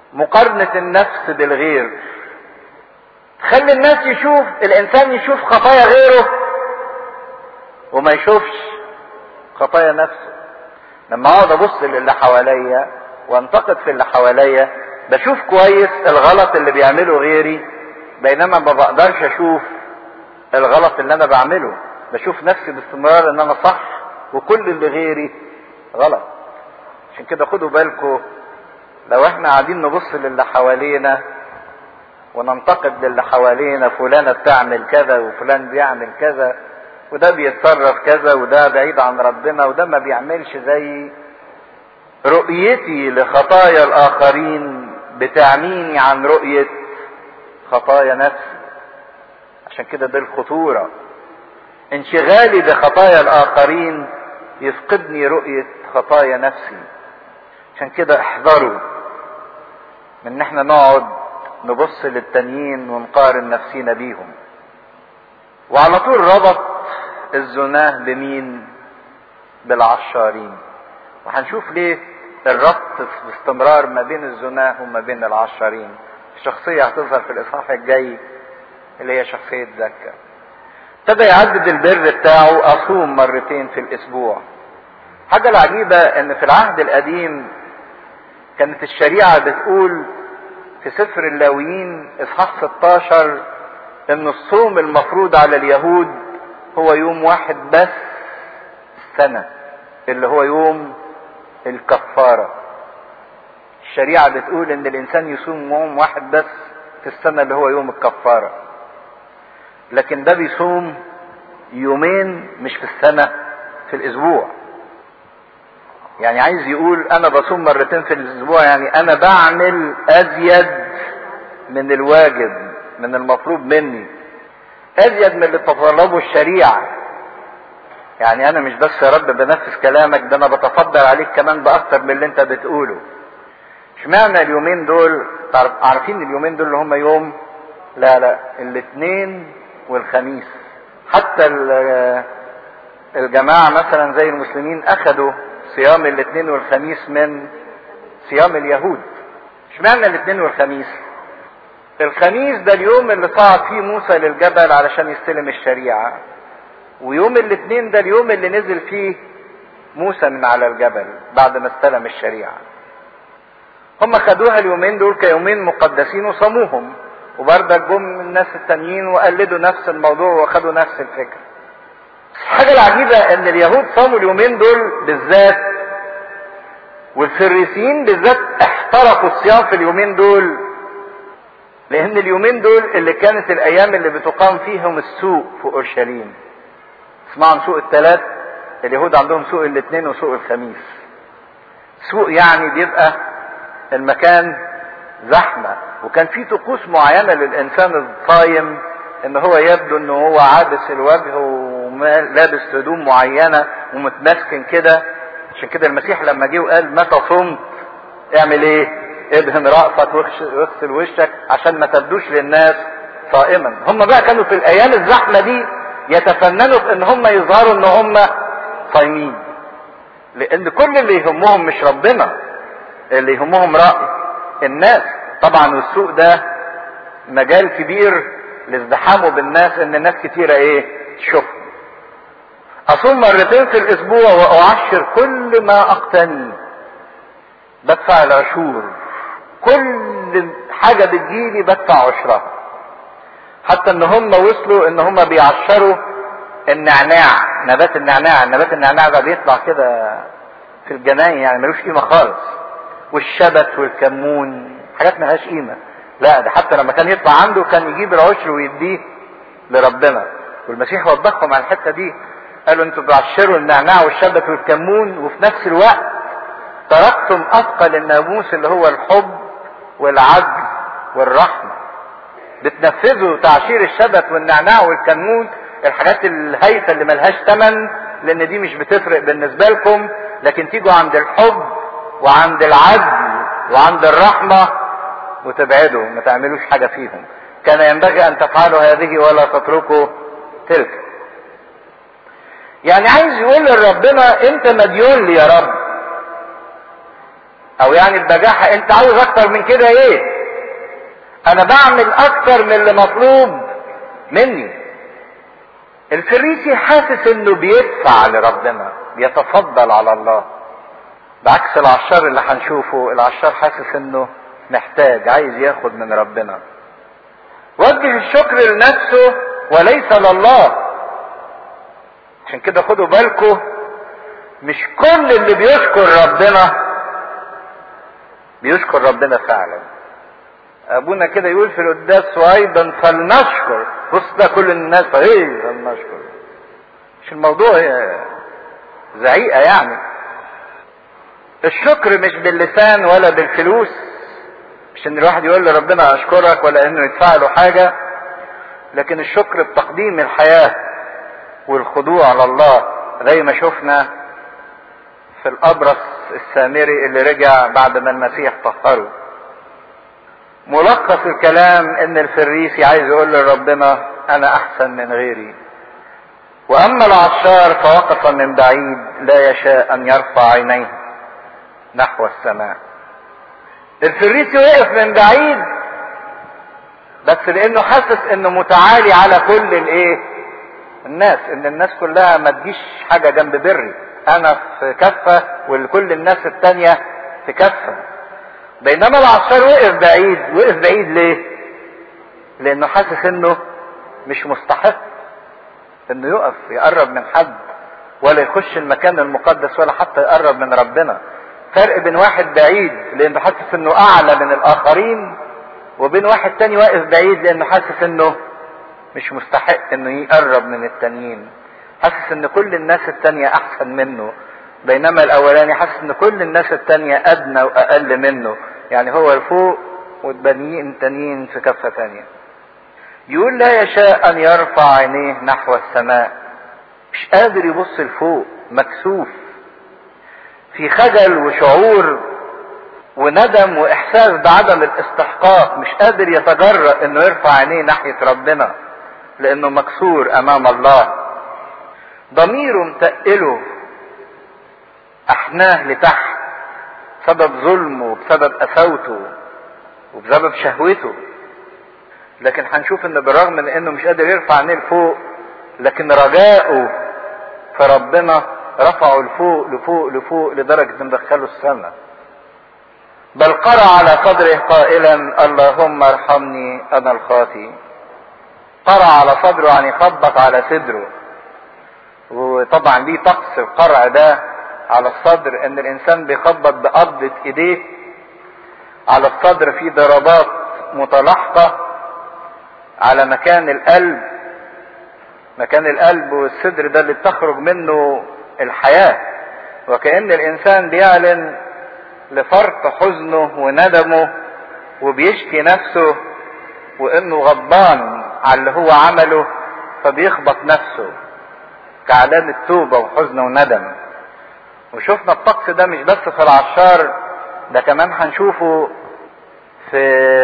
مقارنة النفس بالغير تخلي الناس يشوف الانسان يشوف خطايا غيره وما يشوفش خطايا نفسه لما اقعد ابص للي حواليا وانتقد في اللي حواليا بشوف كويس الغلط اللي بيعمله غيري بينما ما بقدرش اشوف الغلط اللي انا بعمله بشوف نفسي باستمرار ان انا صح وكل اللي غيري غلط عشان كده خدوا بالكم لو احنا قاعدين نبص للي حوالينا وننتقد للي حوالينا فلانة بتعمل كذا وفلان بيعمل كذا وده بيتصرف كذا وده بعيد عن ربنا وده ما بيعملش زي رؤيتي لخطايا الاخرين بتعميني عن رؤية خطايا نفسي عشان كده دي الخطورة انشغالي بخطايا الاخرين يفقدني رؤية خطايا نفسي عشان كده احذروا من ان احنا نقعد نبص للتانيين ونقارن نفسينا بيهم وعلى طول ربط الزناه بمين بالعشارين وهنشوف ليه الربط باستمرار ما بين الزناه وما بين العشارين الشخصية هتظهر في الإصحاح الجاي اللي هي شخصية زكا ابتدى يعدد البر بتاعه أصوم مرتين في الأسبوع حاجة العجيبة إن في العهد القديم كانت الشريعة بتقول في سفر اللاويين إصحاح 16 إن الصوم المفروض على اليهود هو يوم واحد بس السنة اللي هو يوم الكفارة الشريعة بتقول ان الانسان يصوم يوم واحد بس في السنة اللي هو يوم الكفارة لكن ده بيصوم يومين مش في السنة في الاسبوع يعني عايز يقول انا بصوم مرتين في الاسبوع يعني انا بعمل ازيد من الواجب من المطلوب مني ازيد من اللي تطلبه الشريعه يعني انا مش بس يا رب بنفذ كلامك ده انا بتفضل عليك كمان باكتر من اللي انت بتقوله اشمعنى اليومين دول عارفين اليومين دول اللي هم يوم لا لا الاثنين والخميس حتى الجماعة مثلا زي المسلمين اخذوا صيام الاثنين والخميس من صيام اليهود اشمعنى الاثنين والخميس الخميس ده اليوم اللي صعد فيه موسى للجبل علشان يستلم الشريعة ويوم الاثنين ده اليوم اللي نزل فيه موسى من على الجبل بعد ما استلم الشريعة هم خدوها اليومين دول كيومين مقدسين وصاموهم وبرضك جم الناس التانيين وقلدوا نفس الموضوع واخدوا نفس الفكرة الحاجة العجيبة ان اليهود صاموا اليومين دول بالذات والفريسيين بالذات احترقوا الصيام في اليومين دول لان اليومين دول اللي كانت الايام اللي بتقام فيهم السوق في اورشليم اسمعوا عن سوق الثلاث اليهود عندهم سوق الاثنين وسوق الخميس سوق يعني بيبقى المكان زحمة وكان في طقوس معينة للإنسان الصايم إن هو يبدو إن هو عابس الوجه ولابس هدوم معينة ومتمسكن كده عشان كده المسيح لما جه وقال متى صمت اعمل ايه؟ ادهن رأسك واغسل وشك عشان ما تبدوش للناس صائما هم بقى كانوا في الأيام الزحمة دي يتفننوا في ان هم يظهروا ان هم صايمين لان كل اللي يهمهم مش ربنا اللي يهمهم رأي الناس طبعا والسوق ده مجال كبير لازدحامه بالناس ان الناس كتيرة ايه تشوف اصوم مرتين في الاسبوع واعشر كل ما اقتني بدفع العشور كل حاجة بتجيلي بدفع عشرها حتى ان هم وصلوا ان هم بيعشروا النعناع نبات النعناع نبات النعناع ده بيطلع كده في الجناين يعني ملوش قيمة خالص والشبت والكمون حاجات ملهاش قيمة لا ده حتى لما كان يطلع عنده كان يجيب العشر ويديه لربنا والمسيح وضحهم على الحتة دي قالوا انتوا بعشروا النعناع والشبت والكمون وفي نفس الوقت تركتم اثقل الناموس اللي هو الحب والعدل والرحمه بتنفذوا تعشير الشبت والنعناع والكمون الحاجات الهايفة اللي ملهاش تمن لان دي مش بتفرق بالنسبة لكم لكن تيجوا عند الحب وعند العدل وعند الرحمة وتبعدوا ما تعملوش حاجة فيهم كان ينبغي ان تفعلوا هذه ولا تتركوا تلك يعني عايز يقول لربنا انت مديون لي يا رب او يعني ببجاحة انت عاوز اكتر من كده ايه انا بعمل اكتر من اللي مطلوب مني الفريسي حاسس انه بيدفع لربنا بيتفضل على الله بعكس العشار اللي هنشوفه العشار حاسس انه محتاج عايز ياخد من ربنا وجه الشكر لنفسه وليس لله عشان كده خدوا بالكم مش كل اللي بيشكر ربنا بيشكر ربنا فعلا ابونا كده يقول في القداس وايضا فلنشكر بص ده كل الناس ايه فلنشكر مش الموضوع زعيقه يعني الشكر مش باللسان ولا بالفلوس مش ان الواحد يقول لربنا اشكرك ولا انه يدفع له حاجه لكن الشكر بتقديم الحياه والخضوع لله زي ما شفنا في الابرص السامري اللي رجع بعد ما المسيح طهره ملخص الكلام ان الفريسي عايز يقول لربنا انا احسن من غيري واما العشار فوقف من بعيد لا يشاء ان يرفع عينيه نحو السماء الفريسي وقف من بعيد بس لانه حاسس انه متعالي على كل الايه الناس ان الناس كلها ما تجيش حاجة جنب بري انا في كفة وكل الناس التانية في كفة بينما العشار وقف بعيد وقف بعيد ليه لانه حاسس انه مش مستحق انه يقف يقرب من حد ولا يخش المكان المقدس ولا حتى يقرب من ربنا فرق بين واحد بعيد لانه حاسس انه اعلى من الاخرين وبين واحد تاني واقف بعيد لانه حاسس انه مش مستحق انه يقرب من التانيين حاسس ان كل الناس التانية احسن منه بينما الاولاني حاسس ان كل الناس التانية ادنى واقل منه يعني هو الفوق والبنيين التانيين في كفة تانية يقول لا يشاء ان يرفع عينيه نحو السماء مش قادر يبص لفوق مكسوف في خجل وشعور وندم واحساس بعدم الاستحقاق مش قادر يتجرأ انه يرفع عينيه ناحية ربنا لانه مكسور امام الله ضميره متقله احناه لتحت بسبب ظلمه وبسبب قساوته وبسبب شهوته لكن هنشوف ان بالرغم من انه مش قادر يرفع عينيه لفوق لكن رجاؤه في ربنا رفعه لفوق لفوق لفوق لدرجة انه دخله السماء بل قرع على صدره قائلا اللهم ارحمني انا الخاطي قرع على صدره يعني خبط على صدره وطبعا ليه طقس القرع ده على الصدر ان الانسان بيخبط بقبضة ايديه على الصدر في ضربات متلاحقة على مكان القلب مكان القلب والصدر ده اللي بتخرج منه الحياة وكأن الانسان بيعلن لفرط حزنه وندمه وبيشكي نفسه وانه غضبان على اللي هو عمله فبيخبط نفسه كعلامة توبة وحزن وندم وشفنا الطقس ده مش بس في العشار ده كمان هنشوفه في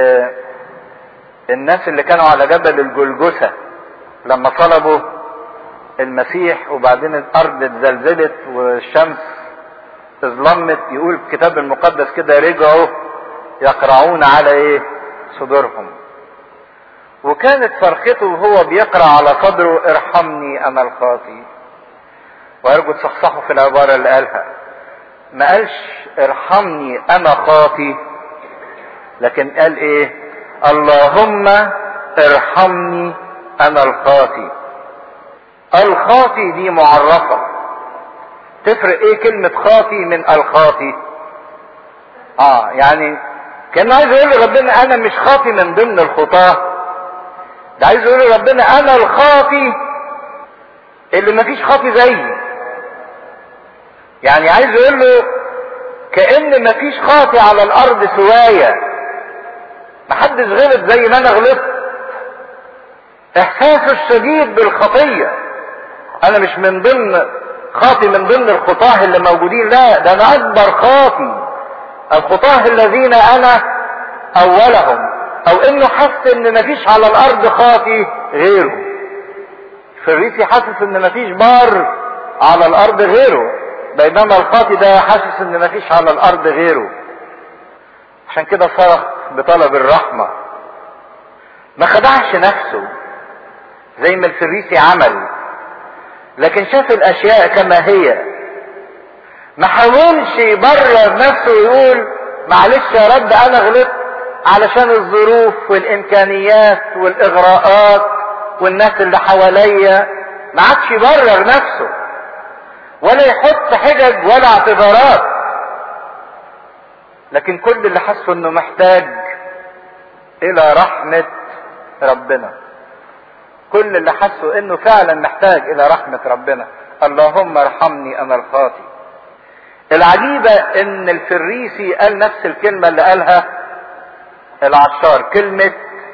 الناس اللي كانوا على جبل الجلجثة لما طلبوا المسيح وبعدين الارض اتزلزلت والشمس اظلمت يقول الكتاب المقدس كده رجعوا يقرعون على ايه صدورهم وكانت فرخته وهو بيقرا على صدره ارحمني انا الخاطي وارجو تصحصحوا في العبارة اللي قالها ما قالش ارحمني انا خاطي لكن قال ايه اللهم ارحمني انا الخاطي الخاطي دي معرفة تفرق ايه كلمة خاطي من الخاطي اه يعني كان عايز يقول لربنا انا مش خاطي من ضمن الخطاه ده عايز يقول لربنا انا الخاطي اللي مفيش خاطي زيي يعني عايز يقول له كأن مفيش خاطي على الارض سوايا محدش غلط زي ما انا غلطت احساسه الشديد بالخطية انا مش من ضمن خاطي من ضمن الخطاه اللي موجودين لا ده انا اكبر خاطي الخطاه الذين انا اولهم او انه حس ان مفيش على الارض خاطي غيره فريسي حاسس ان مفيش بار على الارض غيره بينما الخاطي ده حاسس ان مفيش على الارض غيره عشان كده صرخ بطلب الرحمة ما خدعش نفسه زي ما الفريسي عمل لكن شاف الاشياء كما هي ما حاولش يبرر نفسه ويقول معلش يا رب انا غلطت علشان الظروف والامكانيات والاغراءات والناس اللي حواليا ما عادش يبرر نفسه ولا يحط حجج ولا اعتذارات لكن كل اللي حسه انه محتاج الى رحمة ربنا كل اللي حسه انه فعلا محتاج الى رحمة ربنا اللهم ارحمني انا الخاطي العجيبة ان الفريسي قال نفس الكلمة اللي قالها العشار كلمة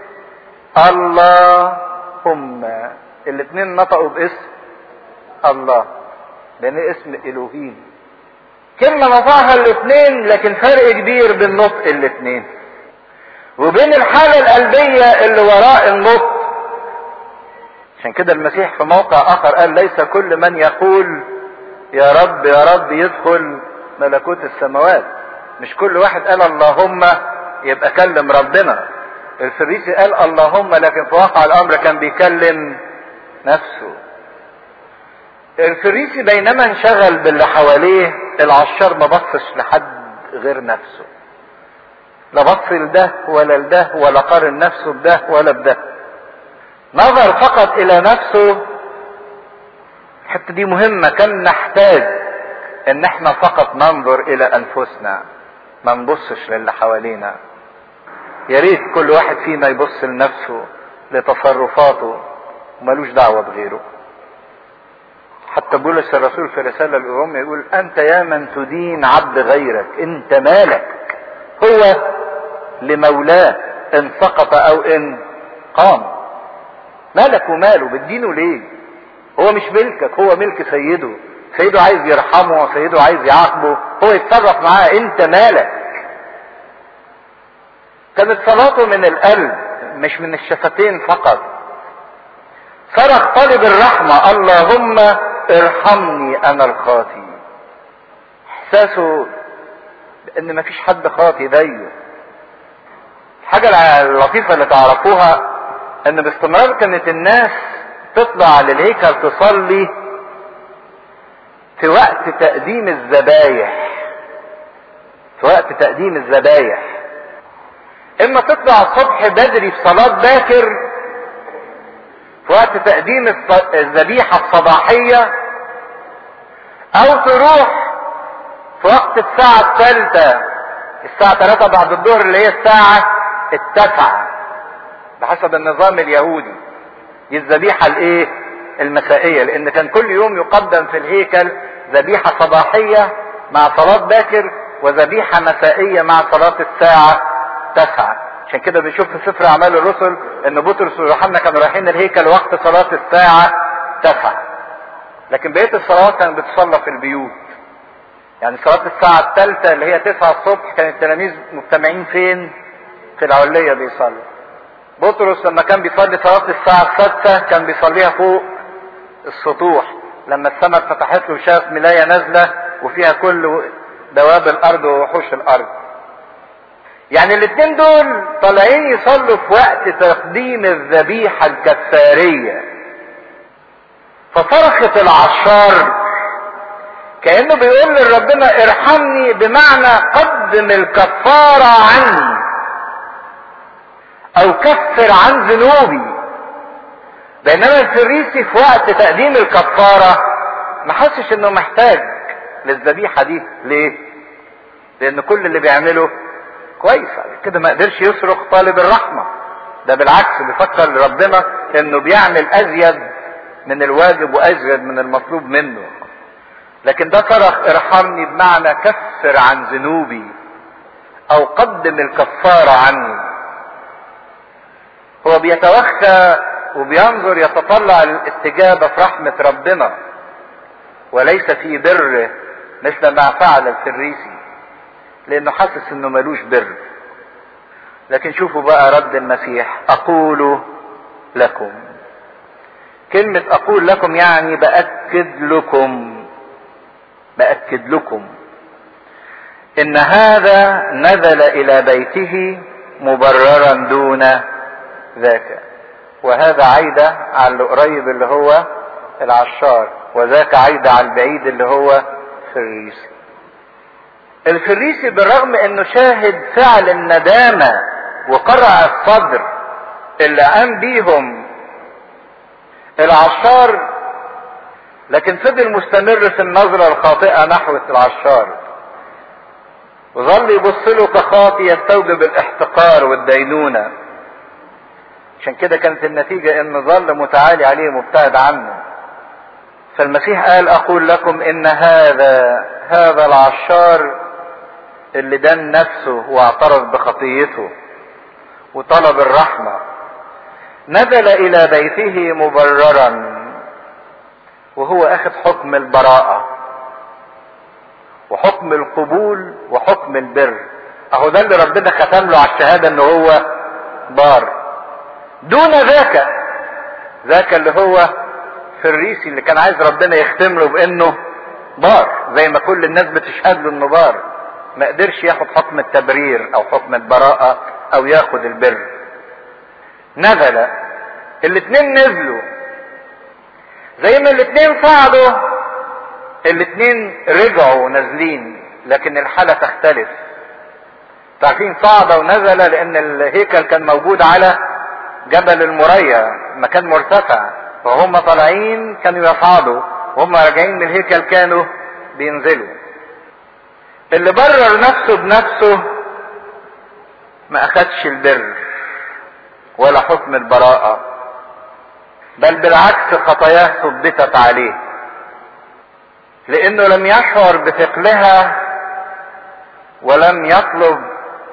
اللهم الاتنين نطقوا باسم الله لان اسم الوهيم كلمة نطقها الاتنين لكن فرق كبير بين نطق الاتنين وبين الحالة القلبية اللي وراء النطق عشان كده المسيح في موقع اخر قال ليس كل من يقول يا رب يا رب يدخل ملكوت السماوات مش كل واحد قال اللهم يبقى كلم ربنا الفريسي قال اللهم لكن في واقع الامر كان بيكلم نفسه الفريسي بينما انشغل باللي حواليه العشار ما بصش لحد غير نفسه لا بص لده ولا لده ولا قارن نفسه بده ولا بده نظر فقط الى نفسه الحته دي مهمه كم نحتاج ان احنا فقط ننظر الى انفسنا ما نبصش للي حوالينا يا ريت كل واحد فينا يبص لنفسه لتصرفاته وملوش دعوه بغيره حتى بولس الرسول في رسالة الأم يقول أنت يا من تدين عبد غيرك أنت مالك هو لمولاه إن سقط أو إن قام مالك وماله بتدينه ليه هو مش ملكك هو ملك سيده سيده عايز يرحمه سيده عايز يعاقبه هو يتصرف معاه انت مالك كانت صلاته من القلب مش من الشفتين فقط صرخ طالب الرحمة اللهم ارحمني انا الخاطي احساسه ان مفيش حد خاطي زيه الحاجة اللطيفة اللي تعرفوها ان باستمرار كانت الناس تطلع للهيكل تصلي في وقت تقديم الذبايح في وقت تقديم الذبايح اما تطلع الصبح بدري في صلاة باكر في وقت تقديم الذبيحة الصباحية او تروح في وقت الساعة الثالثة الساعة 3 بعد الظهر اللي هي الساعة التاسعة بحسب النظام اليهودي دي الذبيحة الايه المسائية لان كان كل يوم يقدم في الهيكل ذبيحة صباحية مع صلاة باكر وذبيحة مسائية مع صلاة الساعة تسعة عشان كده بنشوف في سفر اعمال الرسل ان بطرس ويوحنا كانوا رايحين الهيكل وقت صلاة الساعة تسعة لكن بقية الصلوات كانت بتصلى في البيوت يعني صلاة الساعة الثالثة اللي هي تسعة الصبح كان التلاميذ مجتمعين فين؟ في العلية بيصلوا. بطرس لما كان بيصلي صلاة الساعة السادسة كان بيصليها فوق السطوح لما السماء اتفتحت له شاف ملاية نازلة وفيها كل دواب الأرض ووحوش الأرض. يعني الاثنين دول طالعين يصلوا في وقت تقديم الذبيحة الكفارية. فصرخت العشار كأنه بيقول لربنا ارحمني بمعنى قدم الكفارة عني او كفر عن ذنوبي بينما الفريسي في وقت تقديم الكفارة ما حسش انه محتاج للذبيحة دي ليه لان كل اللي بيعمله كويس كده ما قدرش يصرخ طالب الرحمة ده بالعكس بيفكر لربنا انه بيعمل ازيد من الواجب وازيد من المطلوب منه لكن ده صرخ ارحمني بمعنى كفر عن ذنوبي او قدم الكفارة عني هو بيتوخى وبينظر يتطلع الاستجابة في رحمة ربنا وليس في بره مثل ما فعل الفريسي لانه حاسس انه ملوش بر لكن شوفوا بقى رد المسيح اقول لكم كلمة اقول لكم يعني باكد لكم باكد لكم ان هذا نزل الى بيته مبررا دون ذاك وهذا عايدة على القريب اللي هو العشار وذاك عايدة على البعيد اللي هو فريسي الفريسي بالرغم انه شاهد فعل الندامة وقرع الصدر اللي قام بيهم العشار لكن فضل مستمر في النظرة الخاطئة نحو العشار وظل يبص له كخاطي يستوجب الاحتقار والدينونة عشان كده كانت النتيجة ان ظل متعالي عليه مبتعد عنه فالمسيح قال اقول لكم ان هذا هذا العشار اللي دان نفسه واعترف بخطيته وطلب الرحمة نزل الى بيته مبررا وهو اخذ حكم البراءة وحكم القبول وحكم البر اهو ده اللي ربنا ختم له على الشهادة ان هو بار دون ذاك ذاك اللي هو فريسي اللي كان عايز ربنا يختم له بانه بار زي ما كل الناس بتشهد له انه بار ما قدرش ياخد حكم التبرير او حكم البراءة او ياخد البر نزل الاتنين نزلوا زي ما الاتنين صعدوا الاتنين رجعوا نازلين لكن الحالة تختلف تعرفين صعد ونزل لان الهيكل كان موجود على جبل المريا مكان مرتفع فهم طالعين كانوا يصعدوا وهم راجعين من الهيكل كانوا بينزلوا اللي برر نفسه بنفسه ما اخدش البر ولا حكم البراءة بل بالعكس خطاياه ثبتت عليه لانه لم يشعر بثقلها ولم يطلب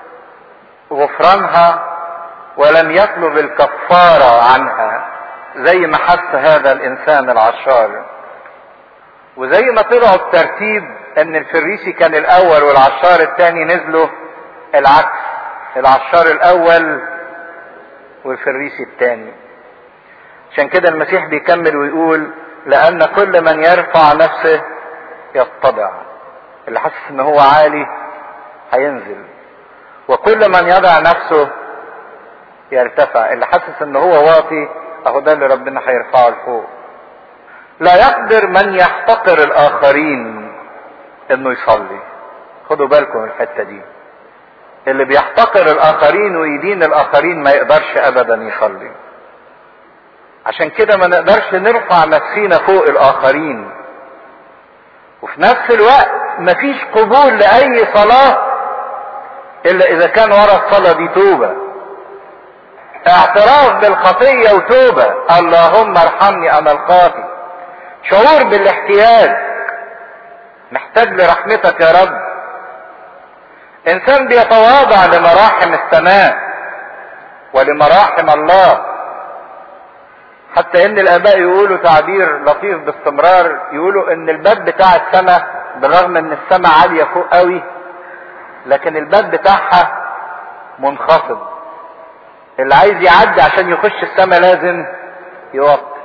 غفرانها ولم يطلب الكفارة عنها زي ما حس هذا الانسان العشار وزي ما طلعوا الترتيب ان الفريسي كان الاول والعشار الثاني نزلوا العكس العشار الاول والفريسي الثاني عشان كده المسيح بيكمل ويقول لان كل من يرفع نفسه يتضع اللي حاسس ان هو عالي هينزل وكل من يضع نفسه يرتفع اللي حاسس ان هو واطي اهو ده اللي ربنا هيرفعه لفوق لا يقدر من يحتقر الاخرين انه يصلي خدوا بالكم الحته دي اللي بيحتقر الاخرين ويدين الاخرين ما يقدرش ابدا يصلي عشان كده ما نقدرش نرفع نفسينا فوق الاخرين وفي نفس الوقت مفيش قبول لاي صلاه الا اذا كان ورا الصلاه دي توبه اعتراف بالخطيه وتوبه اللهم ارحمني انا الخاطئ شعور بالاحتياج محتاج لرحمتك يا رب انسان بيتواضع لمراحم السماء ولمراحم الله حتى ان الاباء يقولوا تعبير لطيف باستمرار يقولوا ان الباب بتاع السماء بالرغم ان السماء عاليه فوق قوي لكن الباب بتاعها منخفض اللي عايز يعدي عشان يخش السماء لازم يوطي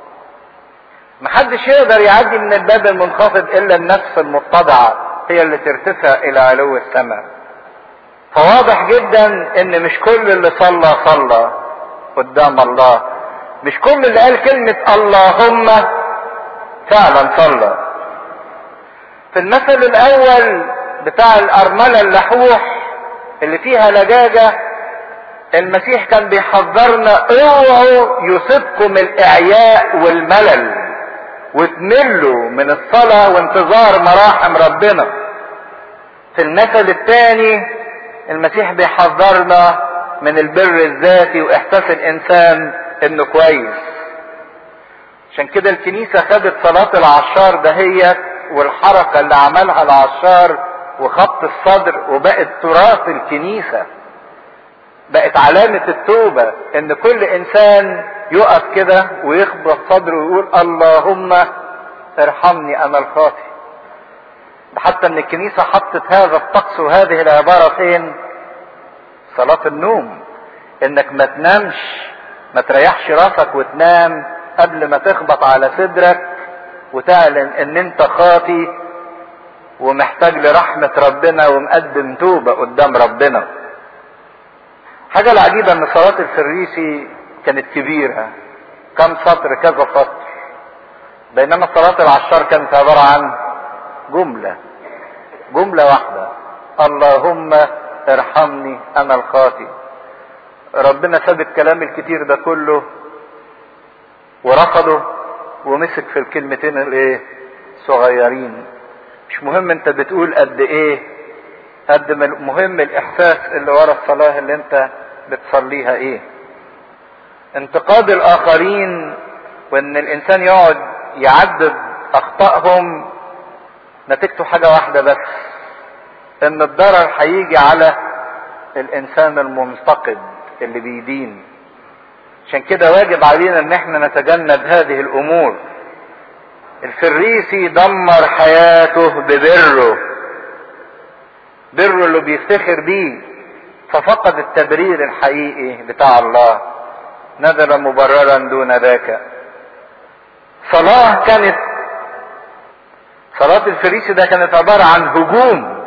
محدش يقدر يعدي من الباب المنخفض الا النفس المتضعه هي اللي ترتفع الى علو السماء فواضح جدا ان مش كل اللي صلى صلى قدام الله مش كل اللي قال كلمة اللهم فعلا صلى في المثل الاول بتاع الارملة اللحوح اللي فيها لجاجة المسيح كان بيحذرنا اوعوا يصيبكم الاعياء والملل وتملوا من الصلاة وانتظار مراحم ربنا في المثل الثاني المسيح بيحذرنا من البر الذاتي واحساس الانسان انه كويس عشان كده الكنيسة خدت صلاة العشار دهيت والحركة اللي عملها العشار وخط الصدر وبقت تراث الكنيسة بقت علامة التوبة ان كل انسان يقف كده ويخبط صدره ويقول اللهم ارحمني انا الخاطئ حتى ان الكنيسة حطت هذا الطقس وهذه العبارة فين صلاة النوم انك ما تنامش ما تريحش راسك وتنام قبل ما تخبط على صدرك وتعلن ان انت خاطي ومحتاج لرحمة ربنا ومقدم توبة قدام ربنا حاجة العجيبة ان صلاة الفريسي كانت كبيرة كم سطر كذا سطر بينما صلاة العشار كانت عبارة عن جملة جملة واحدة اللهم ارحمني انا الخاطئ ربنا ساب الكلام الكتير ده كله ورفضه ومسك في الكلمتين الايه صغيرين مش مهم انت بتقول قد ايه قد ما مهم الاحساس اللي ورا الصلاة اللي انت بتصليها ايه انتقاد الاخرين وان الانسان يقعد يعدد اخطائهم نتيجته حاجة واحدة بس ان الضرر هيجي على الانسان المنتقد اللي بيدين عشان كده واجب علينا ان احنا نتجنب هذه الامور الفريسي دمر حياته ببره بره اللي بيفتخر بيه ففقد التبرير الحقيقي بتاع الله نزل مبررا دون ذاك صلاة كانت صلاة الفريسي ده كانت عبارة عن هجوم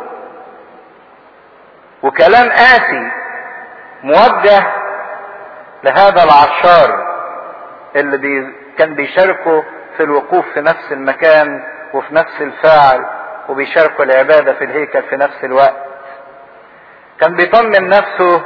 وكلام قاسي موجه لهذا العشار اللي بي كان بيشاركه في الوقوف في نفس المكان وفي نفس الفعل وبيشاركوا العبادة في الهيكل في نفس الوقت كان بيطمن نفسه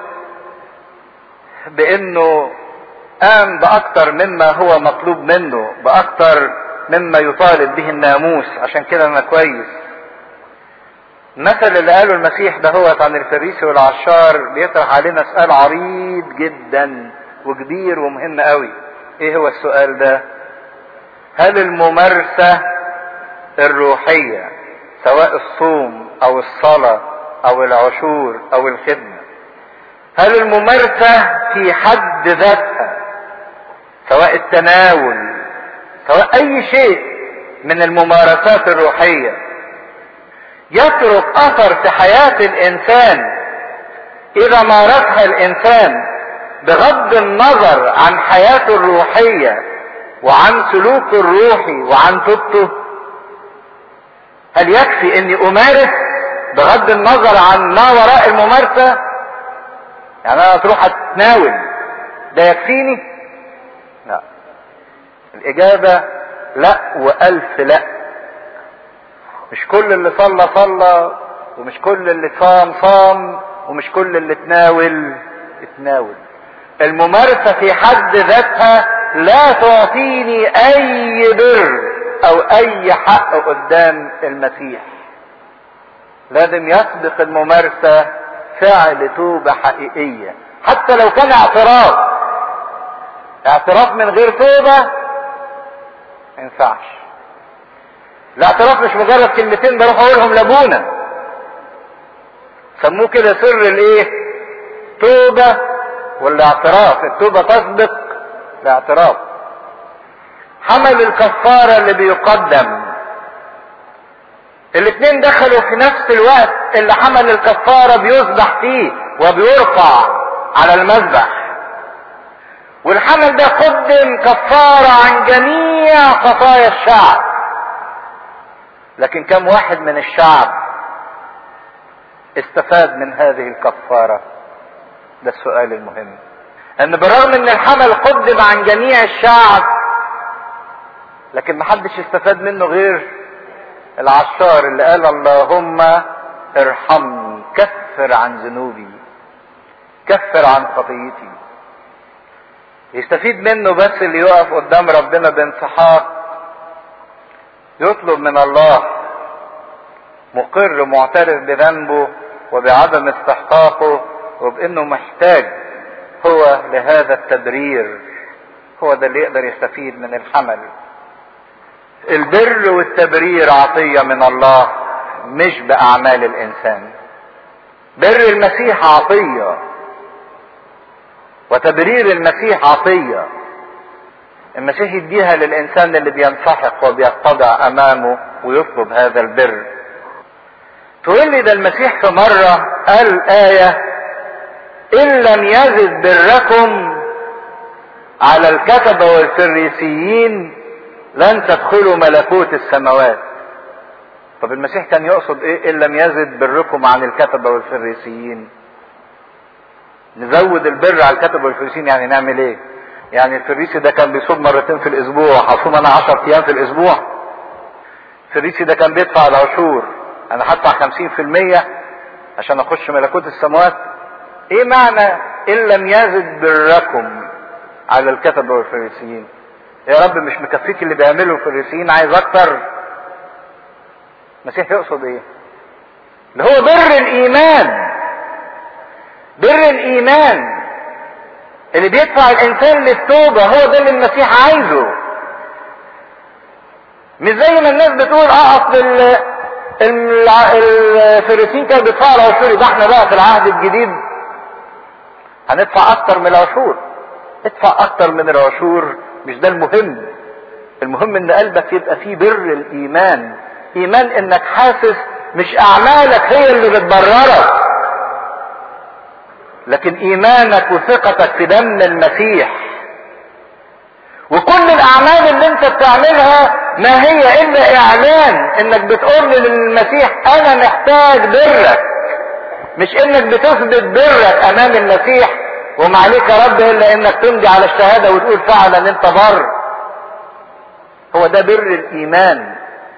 بانه قام باكتر مما هو مطلوب منه باكتر مما يطالب به الناموس عشان كده انا كويس المثل اللي قاله المسيح ده هو عن الفريسي والعشار بيطرح علينا سؤال عريض جدا وكبير ومهم قوي ايه هو السؤال ده هل الممارسة الروحية سواء الصوم او الصلاة او العشور او الخدمة هل الممارسة في حد ذاتها سواء التناول سواء اي شيء من الممارسات الروحية يترك اثر في حياة الانسان اذا مارسها الانسان بغض النظر عن حياته الروحية وعن سلوكه الروحي وعن توبته هل يكفي اني امارس بغض النظر عن ما وراء الممارسة يعني انا تروح اتناول ده يكفيني لا الاجابة لا والف لا مش كل اللي صلى صلى ومش كل اللي صام صام ومش كل اللي تناول اتناول الممارسة في حد ذاتها لا تعطيني اي بر او اي حق قدام المسيح لازم يسبق الممارسة فعل توبة حقيقية حتى لو كان اعتراف اعتراف من غير توبة ما ينفعش الاعتراف مش مجرد كلمتين بروح اقولهم لابونا سموه كده سر الايه توبة والاعتراف التوبة تسبق الاعتراف حمل الكفارة اللي بيقدم الاثنين دخلوا في نفس الوقت اللي حمل الكفارة بيذبح فيه وبيرفع على المذبح والحمل ده قدم كفارة عن جميع خطايا الشعب لكن كم واحد من الشعب استفاد من هذه الكفارة ده السؤال المهم ان بالرغم ان الحمل قدم عن جميع الشعب لكن محدش استفاد منه غير العشار اللي قال اللهم ارحمني كفر عن ذنوبي كفر عن خطيتي يستفيد منه بس اللي يقف قدام ربنا بانسحاق يطلب من الله مقر معترف بذنبه وبعدم استحقاقه وبانه محتاج هو لهذا التبرير هو ده اللي يقدر يستفيد من الحمل البر والتبرير عطية من الله مش بأعمال الإنسان بر المسيح عطية وتبرير المسيح عطية المسيح يديها للإنسان اللي بينسحق وبيتضع أمامه ويطلب هذا البر تقول لي ده المسيح في مرة قال آية إن لم يزد بركم على الكتبة والفريسيين لن تدخلوا ملكوت السماوات طب المسيح كان يقصد ايه ان لم يزد بركم عن الكتبة والفريسيين نزود البر على الكتبة والفريسيين يعني نعمل ايه يعني الفريسي ده كان بيصوم مرتين في الاسبوع هصوم انا عشر ايام في الاسبوع الفريسي ده كان بيدفع العشور انا هدفع خمسين في المية عشان اخش ملكوت السماوات ايه معنى ان لم يزد بركم على الكتبة والفريسيين يا رب مش مكفيك اللي بيعمله الفريسيين عايز اكتر المسيح يقصد ايه اللي هو بر الايمان بر الايمان اللي بيدفع الانسان للتوبة هو ده اللي المسيح عايزه مش زي ما الناس بتقول اه اصل الفريسيين كانوا بيدفعوا العشور ده احنا بقى في العهد الجديد هندفع اكتر من العشور ادفع اكتر من العشور مش ده المهم المهم ان قلبك يبقى فيه بر الايمان ايمان انك حاسس مش اعمالك هي اللي بتبررك لكن ايمانك وثقتك في دم المسيح وكل الاعمال اللي انت بتعملها ما هي الا اعلان انك بتقول للمسيح انا محتاج برك مش انك بتثبت برك امام المسيح وما عليك يا رب الا انك تمضي على الشهاده وتقول فعلا انت بر هو ده بر الايمان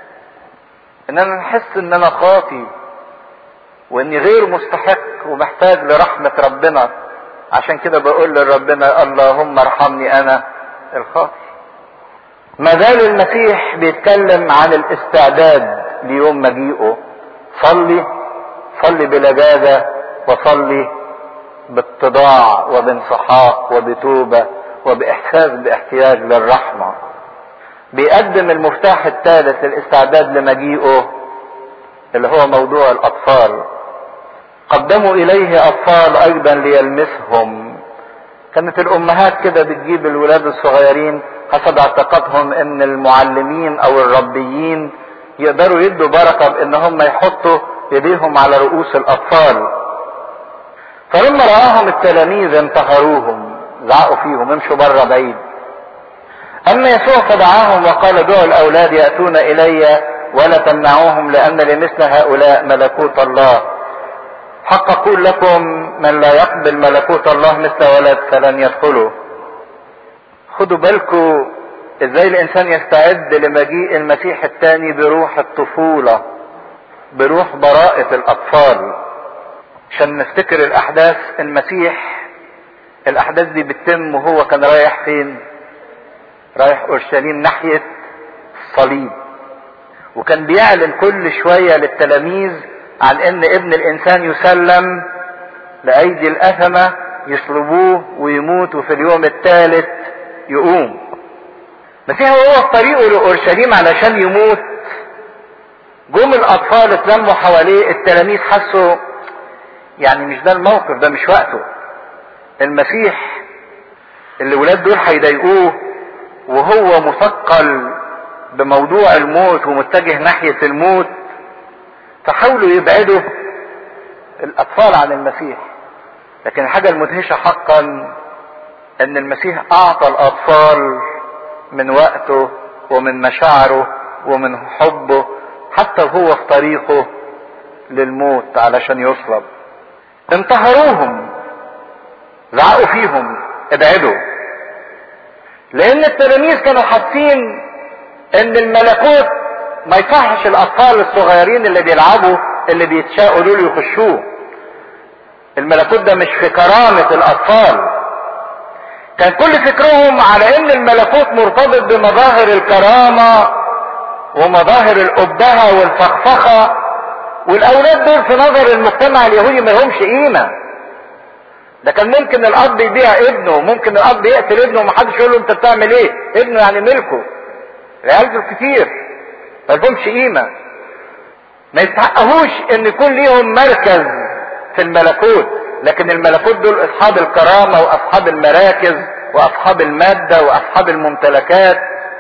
ان انا نحس ان انا خاطي واني غير مستحق ومحتاج لرحمة ربنا عشان كده بقول لربنا اللهم ارحمني انا الخاطي ما زال المسيح بيتكلم عن الاستعداد ليوم مجيئه صلي صلي بلجاجة وصلي باتضاع وبانصحاق وبتوبة وبإحساس باحتياج للرحمة بيقدم المفتاح الثالث للاستعداد لمجيئه اللي هو موضوع الأطفال قدموا إليه أطفال أيضا ليلمسهم كانت الأمهات كده بتجيب الولاد الصغيرين حسب اعتقادهم ان المعلمين او الربيين يقدروا يدوا بركة بان هم يحطوا ايديهم على رؤوس الاطفال فلما رآهم التلاميذ انتهروهم زعقوا فيهم امشوا بره بعيد اما يسوع فدعاهم وقال دعوا الاولاد ياتون الي ولا تمنعوهم لان لمثل هؤلاء ملكوت الله حق اقول لكم من لا يقبل ملكوت الله مثل ولد فلن يدخله خدوا بالكم ازاي الانسان يستعد لمجيء المسيح الثاني بروح الطفولة بروح براءة الاطفال عشان نفتكر الاحداث المسيح الاحداث دي بتتم وهو كان رايح فين رايح اورشليم ناحية الصليب وكان بيعلن كل شوية للتلاميذ عن ان ابن الانسان يسلم لايدي الاثمة يصلبوه ويموت وفي اليوم الثالث يقوم المسيح وهو في طريقه لاورشليم علشان يموت جم الاطفال اتلموا حواليه التلاميذ حسوا يعني مش ده الموقف ده مش وقته المسيح اللي ولاد دول هيضايقوه وهو مثقل بموضوع الموت ومتجه ناحية الموت فحاولوا يبعدوا الاطفال عن المسيح لكن الحاجة المدهشة حقا ان المسيح اعطى الاطفال من وقته ومن مشاعره ومن حبه حتى وهو في طريقه للموت علشان يصلب انتهروهم زعقوا فيهم ابعدوا لان التلاميذ كانوا حاسين ان الملكوت ما يصحش الاطفال الصغيرين اللي بيلعبوا اللي بيتشاقوا دول يخشوه الملكوت ده مش في كرامة الاطفال كان كل فكرهم على ان الملكوت مرتبط بمظاهر الكرامة ومظاهر الأبهة والفخفخة والاولاد دول في نظر المجتمع اليهودي ما لهمش قيمة ده كان ممكن الاب يبيع ابنه ممكن الاب يقتل ابنه ومحدش يقول له انت بتعمل ايه ابنه يعني ملكه العيال دول كتير ما لهمش قيمة ما يستحقهوش ان يكون ليهم مركز في الملكوت لكن الملكوت دول اصحاب الكرامة واصحاب المراكز واصحاب المادة واصحاب الممتلكات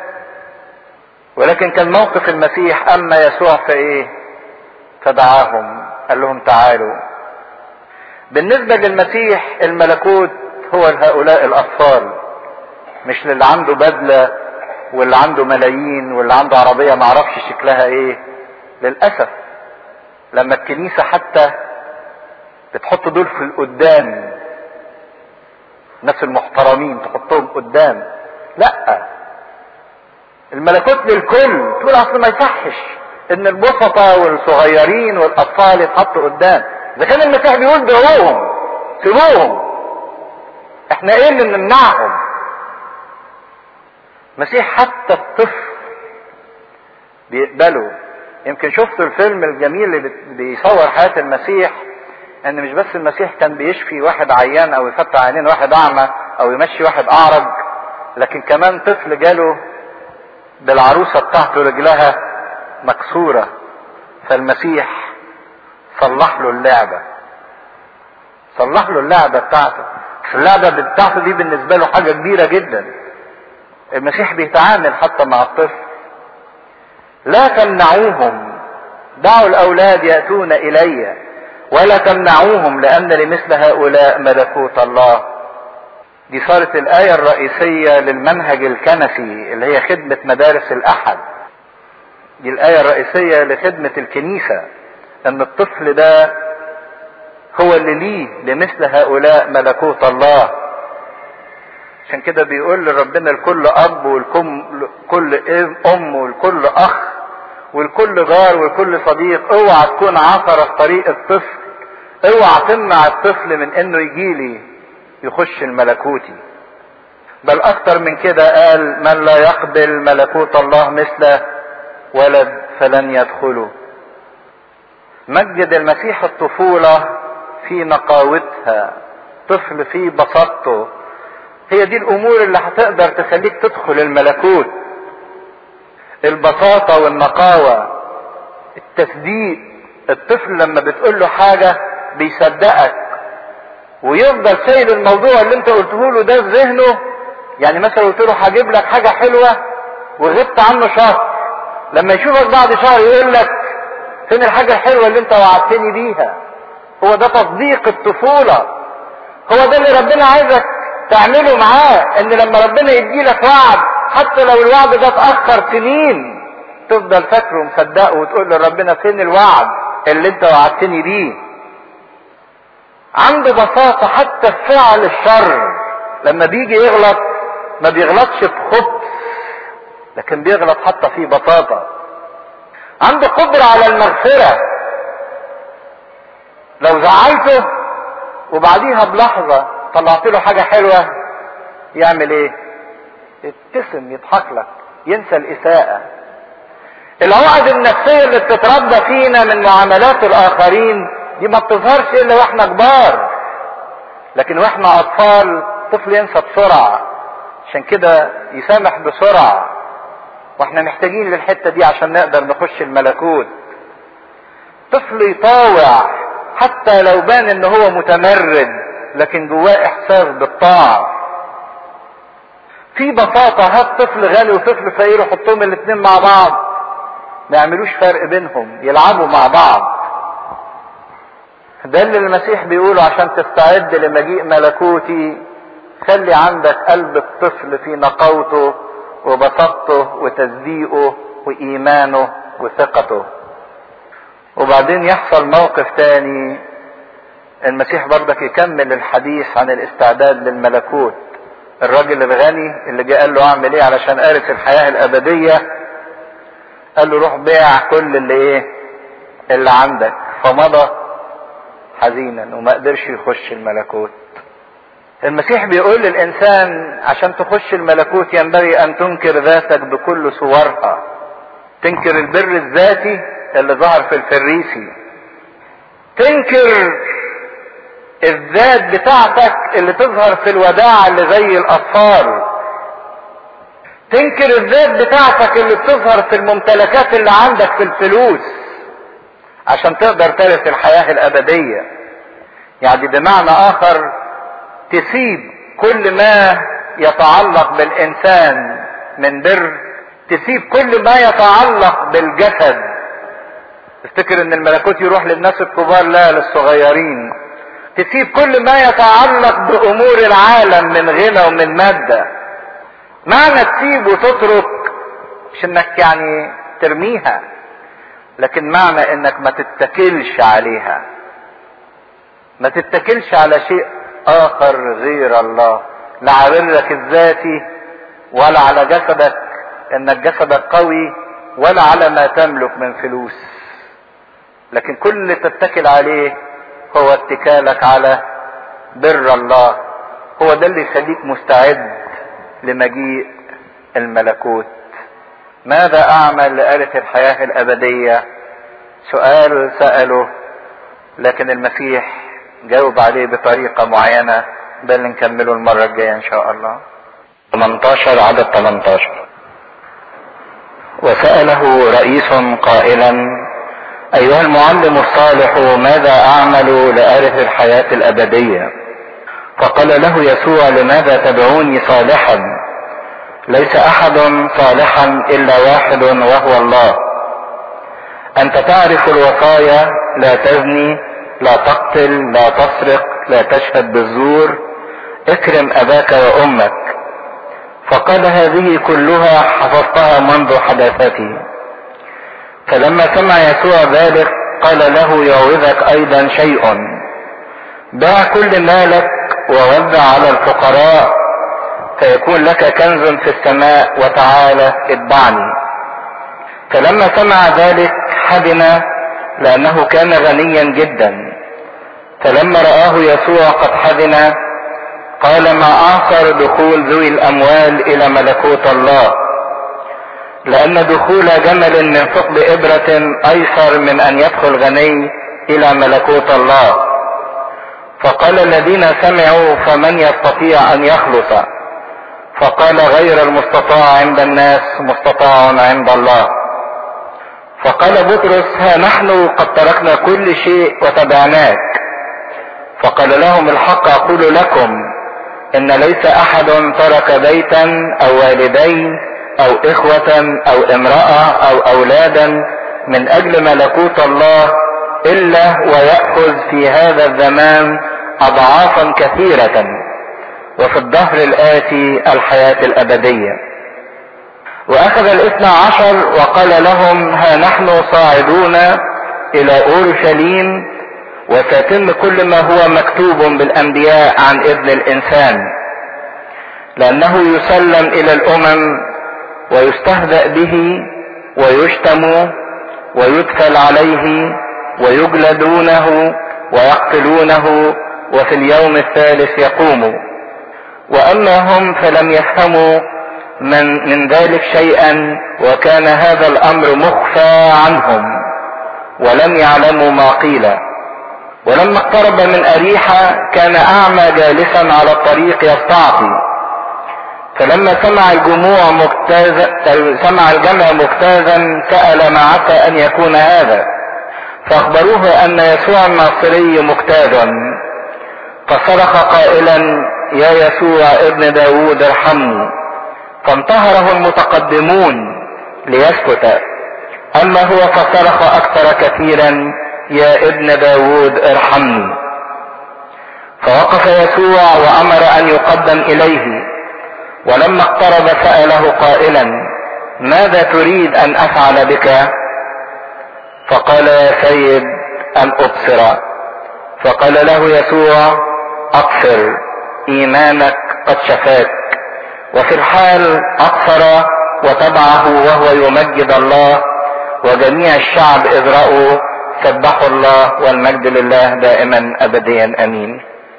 ولكن كان موقف المسيح اما يسوع في ايه فدعاهم قال لهم تعالوا بالنسبة للمسيح الملكوت هو لهؤلاء الاطفال مش للي عنده بدلة واللي عنده ملايين واللي عنده عربية معرفش شكلها ايه للأسف لما الكنيسة حتى بتحط دول في القدام الناس المحترمين تحطهم قدام لا الملكوت للكل تقول اصل ما يصحش ان البسطة والصغيرين والاطفال يتحطوا قدام اذا كان المسيح بيقول دعوهم سيبوهم احنا ايه اللي نمنعهم المسيح حتى الطفل بيقبله يمكن شفتوا الفيلم الجميل اللي بيصور حياة المسيح ان مش بس المسيح كان بيشفي واحد عيان او يفتح عينين واحد اعمى او يمشي واحد اعرج لكن كمان طفل جاله بالعروسة بتاعته رجلها مكسورة فالمسيح صلح له اللعبة صلح له اللعبة بتاعته اللعبة بتاعته دي بالنسبة له حاجة كبيرة جدا المسيح بيتعامل حتى مع الطفل لا تمنعوهم دعوا الاولاد ياتون الي ولا تمنعوهم لان لمثل هؤلاء ملكوت الله دي صارت الايه الرئيسيه للمنهج الكنسي اللي هي خدمه مدارس الاحد دي الايه الرئيسيه لخدمه الكنيسه ان الطفل ده هو اللي ليه لمثل هؤلاء ملكوت الله عشان كده بيقول لربنا لكل اب ولكل ام ولكل اخ ولكل جار ولكل صديق اوعى تكون عثرة في طريق الطفل اوعى تمنع الطفل من انه يجيلي يخش الملكوتي بل اكتر من كده قال من لا يقبل ملكوت الله مثل ولد فلن يدخله مجد المسيح الطفولة في نقاوتها طفل في بساطته هي دي الامور اللي هتقدر تخليك تدخل الملكوت البساطة والنقاوة التصديق الطفل لما بتقول له حاجة بيصدقك ويفضل شايل الموضوع اللي انت قلته له ده في ذهنه يعني مثلا قلت له هجيب لك حاجة حلوة وغبت عنه شهر لما يشوفك بعد شهر يقول لك فين الحاجة الحلوة اللي انت وعدتني بيها هو ده تصديق الطفولة هو ده اللي ربنا عايزك تعمله معاه ان لما ربنا يديلك وعد حتى لو الوعد ده اتأخر سنين تفضل فاكره ومصدقه وتقول لربنا فين الوعد اللي انت وعدتني بيه عنده بساطة حتى في فعل الشر لما بيجي يغلط ما بيغلطش بخبث لكن بيغلط حتى في بساطة عنده قدرة على المغفرة لو زعلته وبعديها بلحظة طلعت له حاجة حلوة يعمل ايه يبتسم يضحك لك ينسى الإساءة العقد النفسية اللي بتتربى فينا من معاملات الآخرين دي ما بتظهرش إلا وإحنا كبار لكن وإحنا أطفال طفل ينسى بسرعة عشان كده يسامح بسرعة واحنا محتاجين للحتة دي عشان نقدر نخش الملكوت طفل يطاوع حتى لو بان ان هو متمرد لكن جواه احساس بالطاعة في بساطة هات طفل غني وطفل فقير وحطهم الاتنين مع بعض ما يعملوش فرق بينهم يلعبوا مع بعض ده اللي المسيح بيقوله عشان تستعد لمجيء ملكوتي خلي عندك قلب الطفل في نقاوته وبساطته وتصديقه وإيمانه وثقته وبعدين يحصل موقف تاني المسيح برضك يكمل الحديث عن الاستعداد للملكوت الراجل الغني اللي جه قال له اعمل ايه علشان ارث الحياة الابدية قال له روح بيع كل اللي ايه اللي عندك فمضى حزينا وما قدرش يخش الملكوت المسيح بيقول للانسان عشان تخش الملكوت ينبغي ان تنكر ذاتك بكل صورها تنكر البر الذاتي اللي ظهر في الفريسي تنكر الذات بتاعتك اللي تظهر في الوداع اللي زي الاطفال تنكر الذات بتاعتك اللي بتظهر في الممتلكات اللي عندك في الفلوس عشان تقدر ترث الحياة الابدية يعني بمعنى اخر تسيب كل ما يتعلق بالانسان من بر تسيب كل ما يتعلق بالجسد تفتكر ان الملكوت يروح للناس الكبار لا للصغيرين تسيب كل ما يتعلق بامور العالم من غنى ومن مادة معنى تسيب وتترك مش انك يعني ترميها لكن معنى انك ما تتكلش عليها ما تتكلش على شيء اخر غير الله لا على برك الذاتي ولا على جسدك انك جسدك قوي ولا على ما تملك من فلوس لكن كل اللي تتكل عليه هو اتكالك على بر الله هو ده اللي يخليك مستعد لمجيء الملكوت ماذا اعمل لآلة الحياة الابدية سؤال سأله لكن المسيح جاوب عليه بطريقة معينة ده اللي نكمله المرة الجاية ان شاء الله 18 عدد 18 وسأله رئيس قائلا أيها المعلم الصالح ماذا أعمل لأرث الحياة الأبدية فقال له يسوع لماذا تدعوني صالحا ليس أحد صالحا إلا واحد وهو الله أنت تعرف الوصايا لا تزني لا تقتل لا تسرق لا تشهد بالزور اكرم أباك وأمك فقال هذه كلها حفظتها منذ حداثتي فلما سمع يسوع ذلك قال له يعوذك ايضا شيء باع كل مالك ووزع على الفقراء فيكون لك كنز في السماء وتعالى اتبعني فلما سمع ذلك حزن لانه كان غنيا جدا فلما رآه يسوع قد حزن قال ما اعصر دخول ذوي الاموال الى ملكوت الله لان دخول جمل من ثقب ابرة ايسر من ان يدخل غني الى ملكوت الله فقال الذين سمعوا فمن يستطيع ان يخلص فقال غير المستطاع عند الناس مستطاع عند الله فقال بطرس ها نحن قد تركنا كل شيء وتبعناك فقال لهم الحق اقول لكم ان ليس احد ترك بيتا او والدين او اخوة او امرأة او اولادا من اجل ملكوت الله الا ويأخذ في هذا الزمان اضعافا كثيرة وفي الدهر الاتي الحياة الابدية واخذ الاثنى عشر وقال لهم ها نحن صاعدون الى اورشليم وسيتم كل ما هو مكتوب بالانبياء عن ابن الانسان لانه يسلم الى الامم ويستهزأ به ويشتم ويدخل عليه ويجلدونه ويقتلونه وفي اليوم الثالث يقوم واما هم فلم يفهموا من, من ذلك شيئا وكان هذا الامر مخفى عنهم ولم يعلموا ما قيل ولما اقترب من اريحة كان اعمى جالسا على الطريق يستعطي فلما سمع الجموع مجتازا سمع الجمع مجتازا سأل ما عسى ان يكون هذا فاخبروه ان يسوع الناصري مجتاز فصرخ قائلا يا يسوع ابن داود ارحمني فانتهره المتقدمون ليسكت اما هو فصرخ اكثر كثيرا يا ابن داود ارحمني فوقف يسوع وامر ان يقدم اليه ولما اقترب سأله قائلا ماذا تريد ان افعل بك فقال يا سيد ان ابصر فقال له يسوع ابصر ايمانك قد شفاك وفي الحال اقصر وتبعه وهو يمجد الله وجميع الشعب اذ رأوا سبحوا الله والمجد لله دائما ابديا امين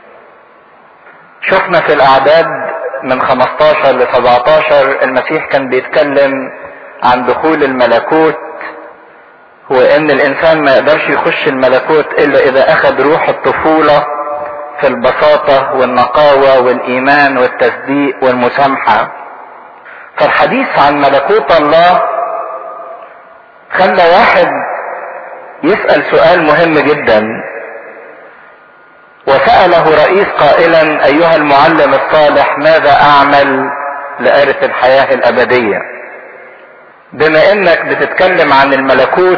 شفنا في الاعداد من 15 ل 17 المسيح كان بيتكلم عن دخول الملكوت وان الانسان ما يقدرش يخش الملكوت الا اذا اخذ روح الطفولة في البساطة والنقاوة والايمان والتصديق والمسامحة فالحديث عن ملكوت الله خلى واحد يسأل سؤال مهم جدا وسأله رئيس قائلا أيها المعلم الصالح ماذا أعمل لأرث الحياة الأبدية بما إنك بتتكلم عن الملكوت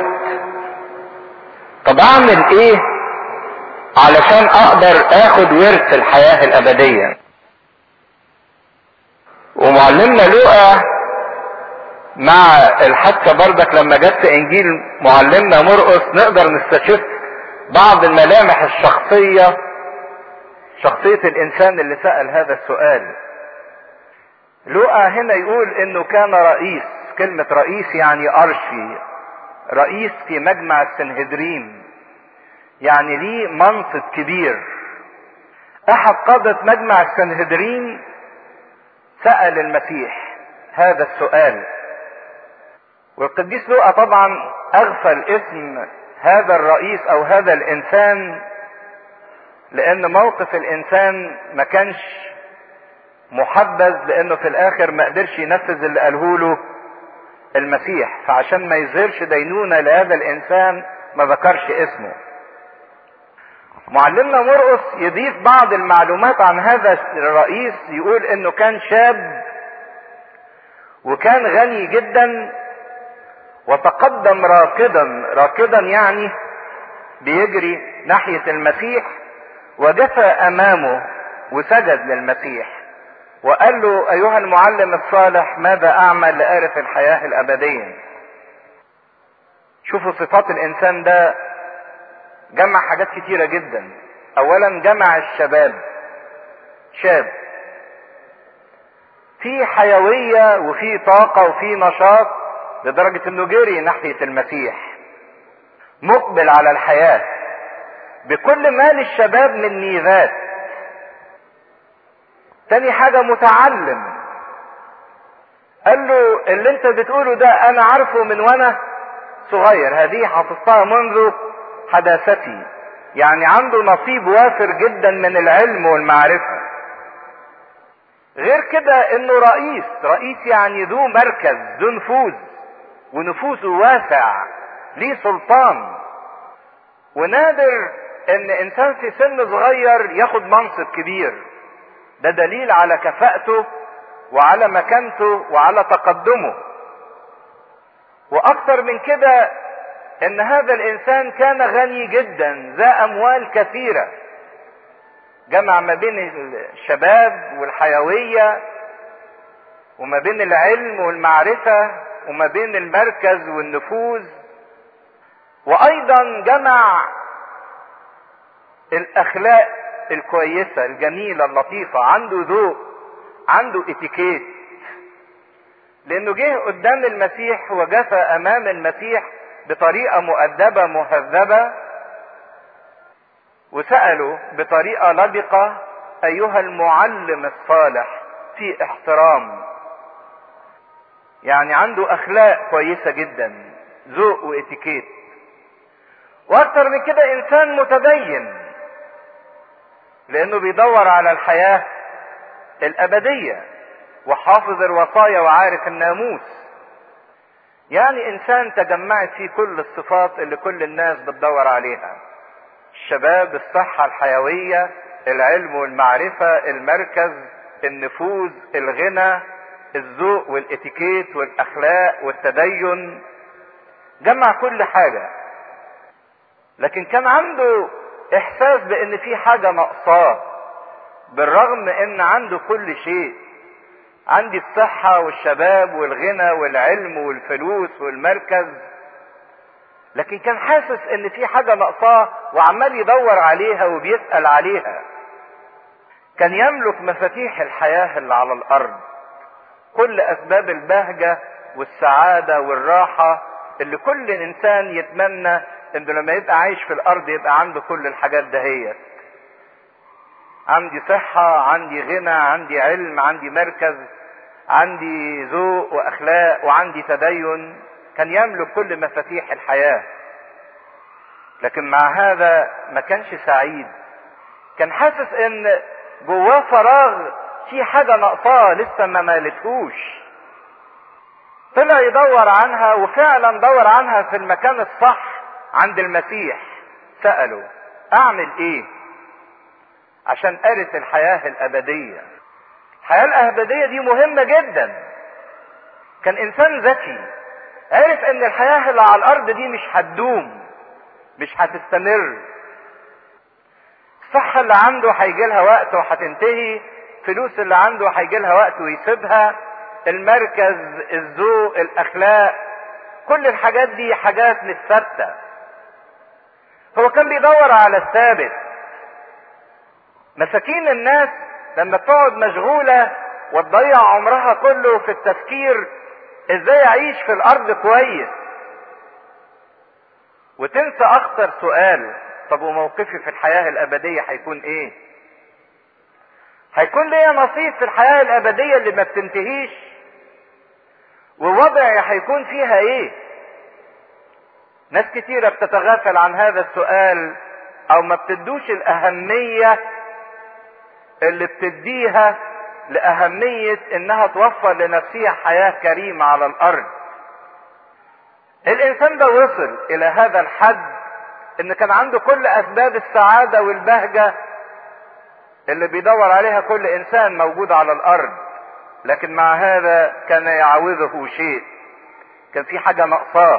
طب أعمل إيه علشان أقدر آخد ورث الحياة الأبدية ومعلمنا لوقا مع الحادثة بردك لما جت انجيل معلمنا مرقس نقدر نستشف بعض الملامح الشخصية شخصية الانسان اللي سأل هذا السؤال لوقا هنا يقول انه كان رئيس كلمة رئيس يعني ارشي رئيس في مجمع السنهدرين يعني ليه منصب كبير احد قادة مجمع السنهدرين سأل المسيح هذا السؤال والقديس لوقا طبعا اغفل اسم هذا الرئيس او هذا الانسان لان موقف الانسان ما كانش محبذ لانه في الاخر ما قدرش ينفذ اللي قاله له المسيح فعشان ما يظهرش دينونة لهذا الانسان ما ذكرش اسمه معلمنا مرقس يضيف بعض المعلومات عن هذا الرئيس يقول انه كان شاب وكان غني جدا وتقدم راكدا راكدا يعني بيجري ناحية المسيح وجثى امامه وسجد للمسيح وقال له ايها المعلم الصالح ماذا اعمل لارث الحياة الابدية شوفوا صفات الانسان ده جمع حاجات كتيرة جدا اولا جمع الشباب شاب في حيوية وفي طاقة وفي نشاط لدرجة انه جري ناحية المسيح مقبل على الحياة بكل ما للشباب من ميزات تاني حاجة متعلم قال له اللي انت بتقوله ده انا عارفه من وانا صغير هذه حفظتها منذ حداثتي يعني عنده نصيب وافر جدا من العلم والمعرفة غير كده انه رئيس رئيس يعني ذو مركز ذو نفوذ ونفوذه واسع ليه سلطان ونادر ان انسان في سن صغير ياخد منصب كبير ده دليل على كفاءته وعلى مكانته وعلى تقدمه واكثر من كده ان هذا الانسان كان غني جدا ذا اموال كثيره جمع ما بين الشباب والحيويه وما بين العلم والمعرفه وما بين المركز والنفوذ وايضا جمع الاخلاق الكويسه الجميله اللطيفه عنده ذوق عنده اتيكيت لانه جه قدام المسيح وجثى امام المسيح بطريقه مؤدبه مهذبه وساله بطريقه لبقه ايها المعلم الصالح في احترام يعني عنده اخلاق كويسه جدا ذوق واتيكيت واكتر من كده انسان متدين لانه بيدور على الحياه الابديه وحافظ الوصايا وعارف الناموس يعني انسان تجمعت فيه كل الصفات اللي كل الناس بتدور عليها الشباب الصحه الحيويه العلم والمعرفه المركز النفوذ الغنى الذوق والاتيكيت والاخلاق والتدين جمع كل حاجه لكن كان عنده احساس بان في حاجه ناقصاه بالرغم ان عنده كل شيء عندي الصحة والشباب والغنى والعلم والفلوس والمركز لكن كان حاسس ان في حاجة ناقصاه وعمال يدور عليها وبيسأل عليها كان يملك مفاتيح الحياة اللي على الارض كل اسباب البهجة والسعادة والراحة اللي كل انسان يتمنى انه لما يبقى عايش في الارض يبقى عنده كل الحاجات دهيت عندي صحة عندي غنى عندي علم عندي مركز عندي ذوق واخلاق وعندي تدين كان يملك كل مفاتيح الحياة لكن مع هذا ما كانش سعيد كان حاسس ان جواه فراغ في حاجة ناقصاه لسه ما مالتهوش طلع يدور عنها وفعلا دور عنها في المكان الصح عند المسيح سأله اعمل ايه عشان ارث الحياة الابدية الحياة الابدية دي مهمة جدا كان انسان ذكي عرف ان الحياة اللي على الارض دي مش هتدوم مش هتستمر الصحة اللي عنده هيجي لها وقت وهتنتهي فلوس اللي عنده هيجي لها وقت ويسيبها المركز الذوق الاخلاق كل الحاجات دي حاجات مش ثابته هو كان بيدور على الثابت مساكين الناس لما بتقعد مشغوله وتضيع عمرها كله في التفكير ازاي اعيش في الارض كويس وتنسى اخطر سؤال طب وموقفي في الحياه الابديه هيكون ايه هيكون ليا نصيب في الحياه الابديه اللي ما بتنتهيش ووضعي هيكون فيها ايه ناس كتيرة بتتغافل عن هذا السؤال او ما بتدوش الاهمية اللي بتديها لاهمية انها توفر لنفسها حياة كريمة على الارض الانسان ده وصل الى هذا الحد ان كان عنده كل اسباب السعادة والبهجة اللي بيدور عليها كل انسان موجود على الارض لكن مع هذا كان يعوضه شيء كان في حاجة ناقصاه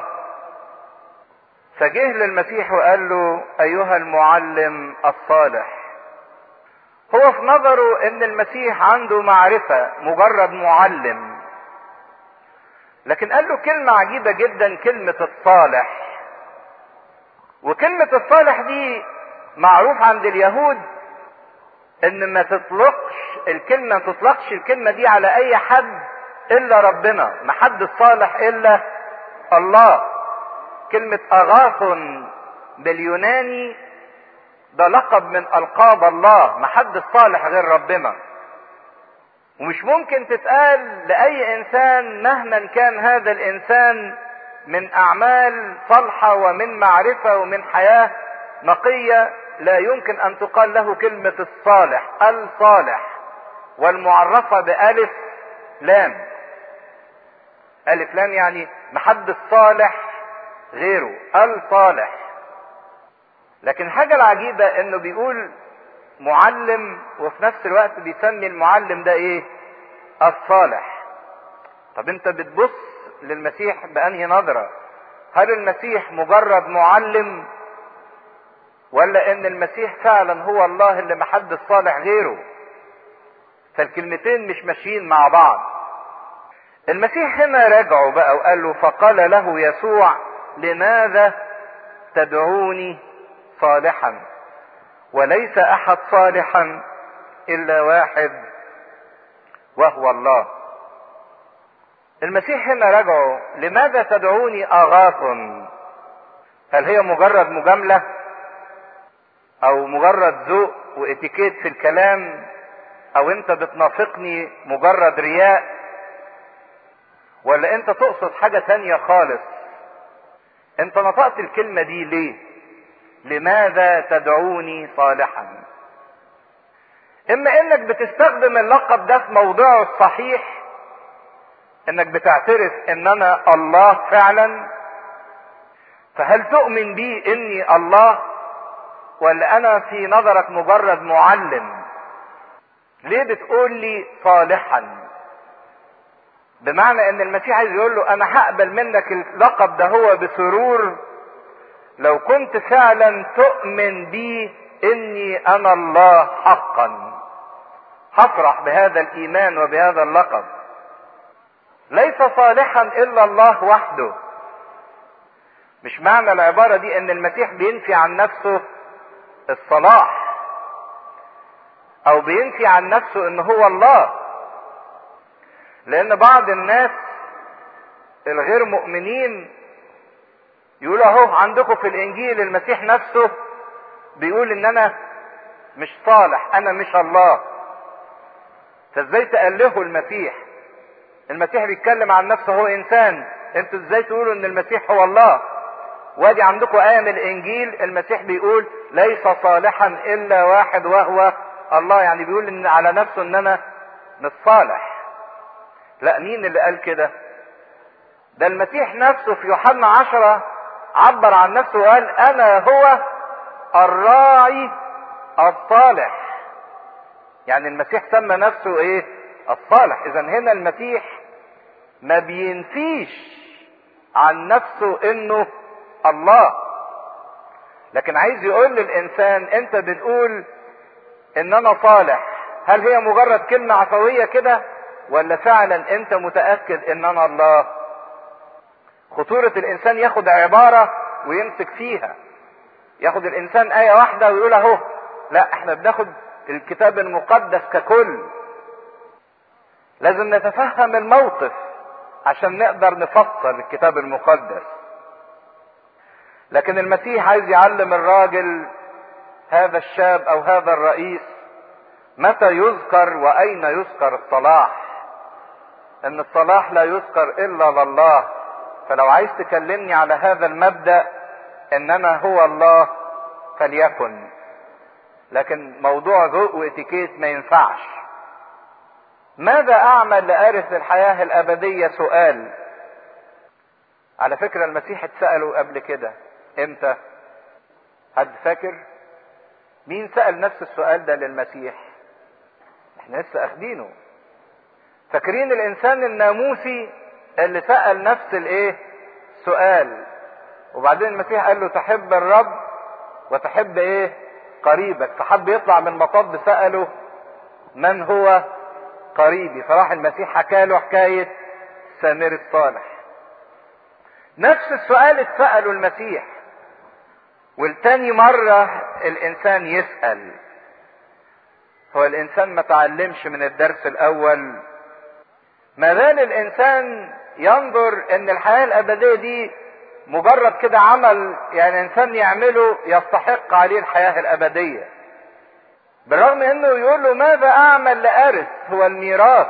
فجه للمسيح وقال له ايها المعلم الصالح هو في نظره ان المسيح عنده معرفة مجرد معلم لكن قال له كلمة عجيبة جدا كلمة الصالح وكلمة الصالح دي معروف عند اليهود ان ما تطلقش الكلمة ما تطلقش الكلمة دي على اي حد الا ربنا ما حد الصالح الا الله كلمة اغاثون باليوناني ده لقب من القاب الله ما حد الصالح غير ربنا ومش ممكن تتقال لاي انسان مهما كان هذا الانسان من اعمال صالحة ومن معرفة ومن حياة نقية لا يمكن ان تقال له كلمة الصالح الصالح والمعرفة بألف لام ألف لام يعني محد الصالح غيره الصالح لكن الحاجة العجيبة انه بيقول معلم وفي نفس الوقت بيسمي المعلم ده ايه الصالح طب انت بتبص للمسيح بأنهي نظرة هل المسيح مجرد معلم ولا ان المسيح فعلا هو الله اللي محد الصالح غيره فالكلمتين مش ماشيين مع بعض المسيح هنا راجعه بقى وقال له فقال له يسوع لماذا تدعوني صالحا وليس احد صالحا الا واحد وهو الله المسيح هنا رجعه لماذا تدعوني اغاث هل هي مجرد مجامله او مجرد ذوق واتيكيت في الكلام او انت بتنافقني مجرد رياء ولا انت تقصد حاجة تانية خالص انت نطقت الكلمة دي ليه لماذا تدعوني صالحا اما انك بتستخدم اللقب ده في موضعه الصحيح انك بتعترف ان انا الله فعلا فهل تؤمن بي اني الله ولا انا في نظرك مجرد معلم ليه بتقول لي صالحا بمعنى ان المسيح عايز يقول له انا هقبل منك اللقب ده هو بسرور لو كنت فعلا تؤمن بي اني انا الله حقا هفرح بهذا الايمان وبهذا اللقب ليس صالحا الا الله وحده مش معنى العبارة دي ان المسيح بينفي عن نفسه الصلاح او بينفي عن نفسه ان هو الله لان بعض الناس الغير مؤمنين يقولوا اهو عندكم في الانجيل المسيح نفسه بيقول ان انا مش صالح انا مش الله فازاي تألهوا المسيح المسيح بيتكلم عن نفسه هو انسان انتوا ازاي تقولوا ان المسيح هو الله وادي عندكم آية من الإنجيل المسيح بيقول ليس صالحا إلا واحد وهو الله يعني بيقول إن على نفسه إن أنا مش صالح. لا مين اللي قال كده؟ ده المسيح نفسه في يوحنا عشرة عبر عن نفسه وقال أنا هو الراعي الصالح. يعني المسيح سمى نفسه إيه؟ الصالح، إذا هنا المسيح ما بينفيش عن نفسه إنه الله لكن عايز يقول للانسان انت بتقول ان انا صالح هل هي مجرد كلمة عفوية كده ولا فعلا انت متأكد ان انا الله خطورة الانسان ياخد عبارة ويمسك فيها ياخد الانسان اية واحدة ويقول اهو لا احنا بناخد الكتاب المقدس ككل لازم نتفهم الموقف عشان نقدر نفسر الكتاب المقدس لكن المسيح عايز يعلم الراجل هذا الشاب او هذا الرئيس متى يذكر واين يذكر الصلاح ان الصلاح لا يذكر الا لله فلو عايز تكلمني على هذا المبدا انما هو الله فليكن لكن موضوع ذوق واتيكيت ما ينفعش ماذا اعمل لارث الحياه الابديه سؤال على فكره المسيح اتساله قبل كده امتى حد فاكر مين سال نفس السؤال ده للمسيح احنا لسه اخدينه فاكرين الانسان الناموسي اللي سال نفس الايه سؤال وبعدين المسيح قال له تحب الرب وتحب ايه قريبك فحب يطلع من مطب ساله من هو قريبي فراح المسيح حكى له حكايه سامر الصالح نفس السؤال اتساله المسيح والتاني مرة الإنسان يسأل هو الإنسان ما تعلمش من الدرس الأول ما زال الإنسان ينظر إن الحياة الأبدية دي مجرد كده عمل يعني إنسان يعمله يستحق عليه الحياة الأبدية بالرغم إنه يقول له ماذا أعمل لأرث هو الميراث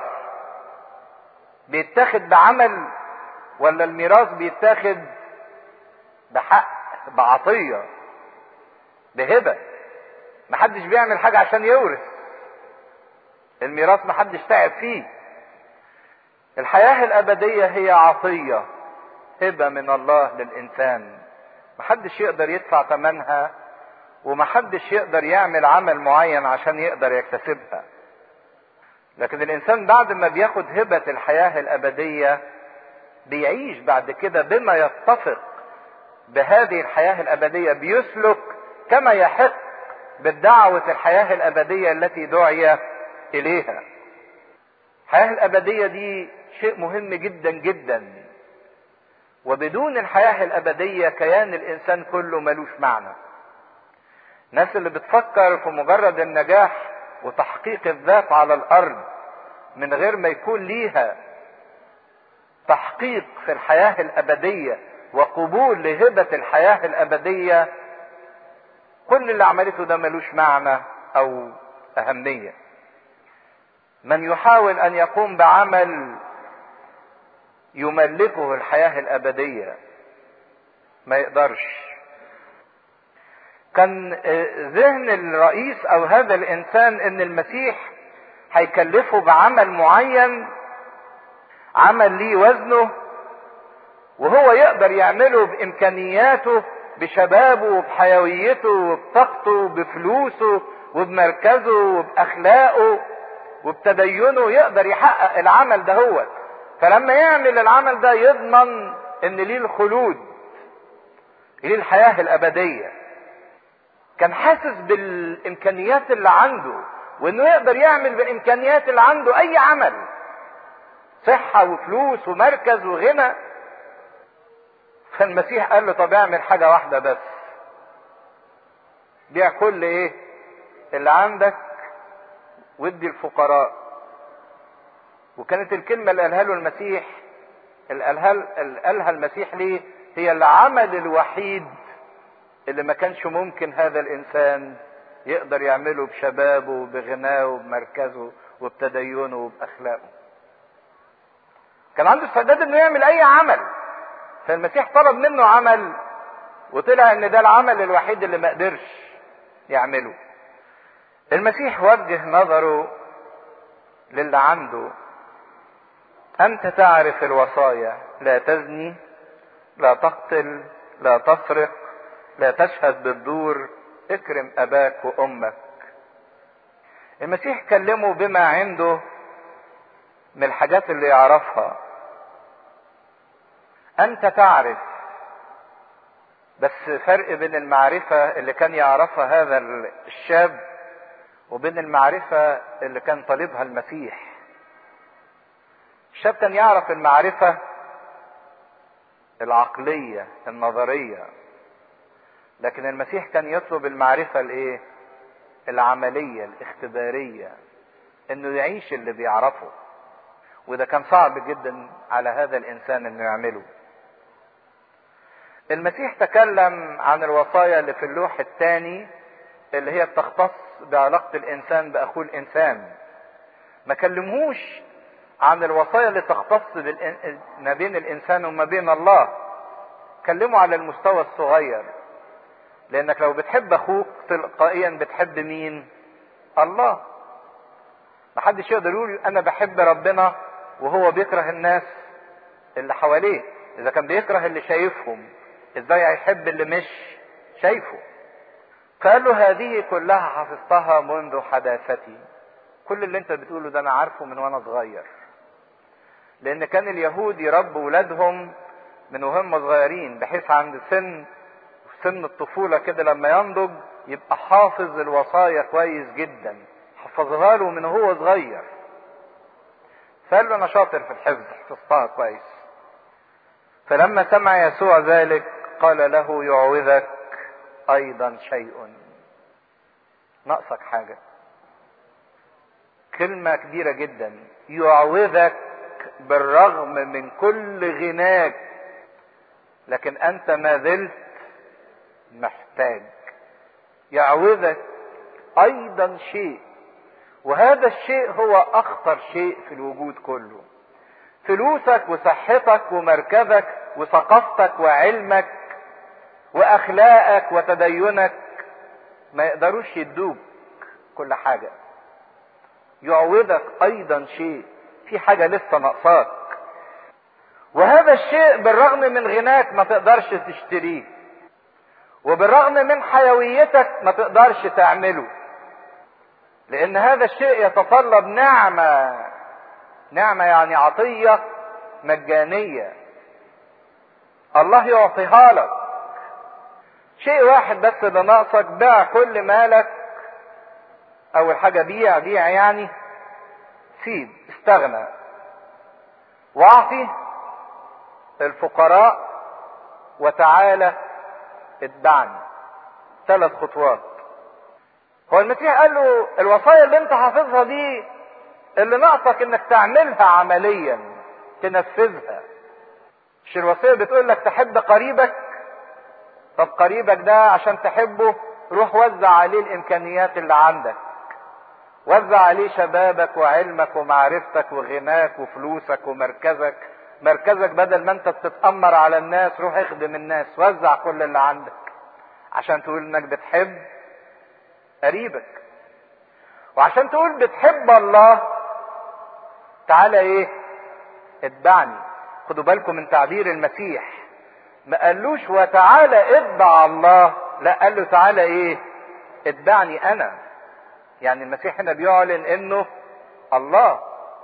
بيتاخد بعمل ولا الميراث بيتاخد بحق بعطية بهبة محدش بيعمل حاجة عشان يورث الميراث محدش تعب فيه الحياة الأبدية هي عطية هبة من الله للإنسان محدش يقدر يدفع ثمنها ومحدش يقدر يعمل عمل معين عشان يقدر يكتسبها لكن الإنسان بعد ما بياخد هبة الحياة الأبدية بيعيش بعد كده بما يتفق بهذه الحياة الأبدية بيسلك كما يحق بالدعوة الحياة الأبدية التي دعي إليها. الحياة الأبدية دي شيء مهم جدا جدا. وبدون الحياة الأبدية كيان الإنسان كله ملوش معنى. الناس اللي بتفكر في مجرد النجاح وتحقيق الذات على الأرض من غير ما يكون ليها تحقيق في الحياة الأبدية وقبول لهبة الحياة الأبدية كل اللي عملته ده ملوش معنى أو أهمية من يحاول أن يقوم بعمل يملكه الحياة الأبدية ما يقدرش كان ذهن الرئيس أو هذا الإنسان إن المسيح هيكلفه بعمل معين عمل ليه وزنه وهو يقدر يعمله بامكانياته بشبابه وبحيويته وبطاقته وبفلوسه وبمركزه وباخلاقه وبتدينه يقدر يحقق العمل ده هو فلما يعمل العمل ده يضمن ان ليه الخلود ليه الحياة الابدية كان حاسس بالامكانيات اللي عنده وانه يقدر يعمل بالامكانيات اللي عنده اي عمل صحة وفلوس ومركز وغنى فالمسيح قال له طب اعمل حاجة واحدة بس بيع كل ايه اللي عندك وادي الفقراء وكانت الكلمة اللي قالها له المسيح اللي قالها اللي قالها المسيح ليه هي العمل الوحيد اللي ما كانش ممكن هذا الانسان يقدر يعمله بشبابه وبغناه وبمركزه وبتدينه وباخلاقه كان عنده استعداد انه يعمل اي عمل فالمسيح طلب منه عمل وطلع ان ده العمل الوحيد اللي ما قدرش يعمله المسيح وجه نظره للي عنده انت تعرف الوصايا لا تزني لا تقتل لا تسرق لا تشهد بالدور اكرم اباك وامك المسيح كلمه بما عنده من الحاجات اللي يعرفها انت تعرف بس فرق بين المعرفة اللي كان يعرفها هذا الشاب وبين المعرفة اللي كان طالبها المسيح الشاب كان يعرف المعرفة العقلية النظرية لكن المسيح كان يطلب المعرفة الايه العملية الاختبارية انه يعيش اللي بيعرفه وده كان صعب جدا على هذا الانسان انه يعمله المسيح تكلم عن الوصايا اللي في اللوح الثاني اللي هي بتختص بعلاقة الانسان باخوه الانسان ما كلمهوش عن الوصايا اللي تختص ما بين الانسان وما بين الله كلمه على المستوى الصغير لانك لو بتحب اخوك تلقائيا بتحب مين الله محدش يقدر يقول انا بحب ربنا وهو بيكره الناس اللي حواليه اذا كان بيكره اللي شايفهم ازاي هيحب اللي مش شايفه فقال له هذه كلها حفظتها منذ حداثتي كل اللي انت بتقوله ده انا عارفه من وانا صغير لان كان اليهود يربوا ولادهم من وهم صغيرين بحيث عند سن سن الطفولة كده لما ينضج يبقى حافظ الوصايا كويس جدا حفظها له من هو صغير فقال له انا شاطر في الحفظ حفظتها كويس فلما سمع يسوع ذلك قال له يعوذك ايضا شيء ناقصك حاجه كلمه كبيره جدا يعوذك بالرغم من كل غناك لكن انت ما زلت محتاج يعوذك ايضا شيء وهذا الشيء هو اخطر شيء في الوجود كله فلوسك وصحتك ومركزك وثقافتك وعلمك واخلاقك وتدينك ما يقدروش يدوك كل حاجه يعوضك ايضا شيء في حاجه لسه ناقصاك وهذا الشيء بالرغم من غناك ما تقدرش تشتريه وبالرغم من حيويتك ما تقدرش تعمله لان هذا الشيء يتطلب نعمه نعمه يعني عطيه مجانيه الله يعطيها لك شيء واحد بس اللي ناقصك بيع كل مالك اول حاجه بيع بيع يعني سيب استغنى واعطي الفقراء وتعالى اتبعني ثلاث خطوات هو المسيح قال له الوصايا اللي انت حافظها دي اللي ناقصك انك تعملها عمليا تنفذها مش الوصيه بتقول لك تحب قريبك طب قريبك ده عشان تحبه روح وزع عليه الامكانيات اللي عندك وزع عليه شبابك وعلمك ومعرفتك وغناك وفلوسك ومركزك مركزك بدل ما انت بتتأمر على الناس روح اخدم الناس وزع كل اللي عندك عشان تقول انك بتحب قريبك وعشان تقول بتحب الله تعالى ايه اتبعني خدوا بالكم من تعبير المسيح ما قالوش وتعالى اتبع الله لا قال له تعالى ايه اتبعني انا يعني المسيح هنا بيعلن انه الله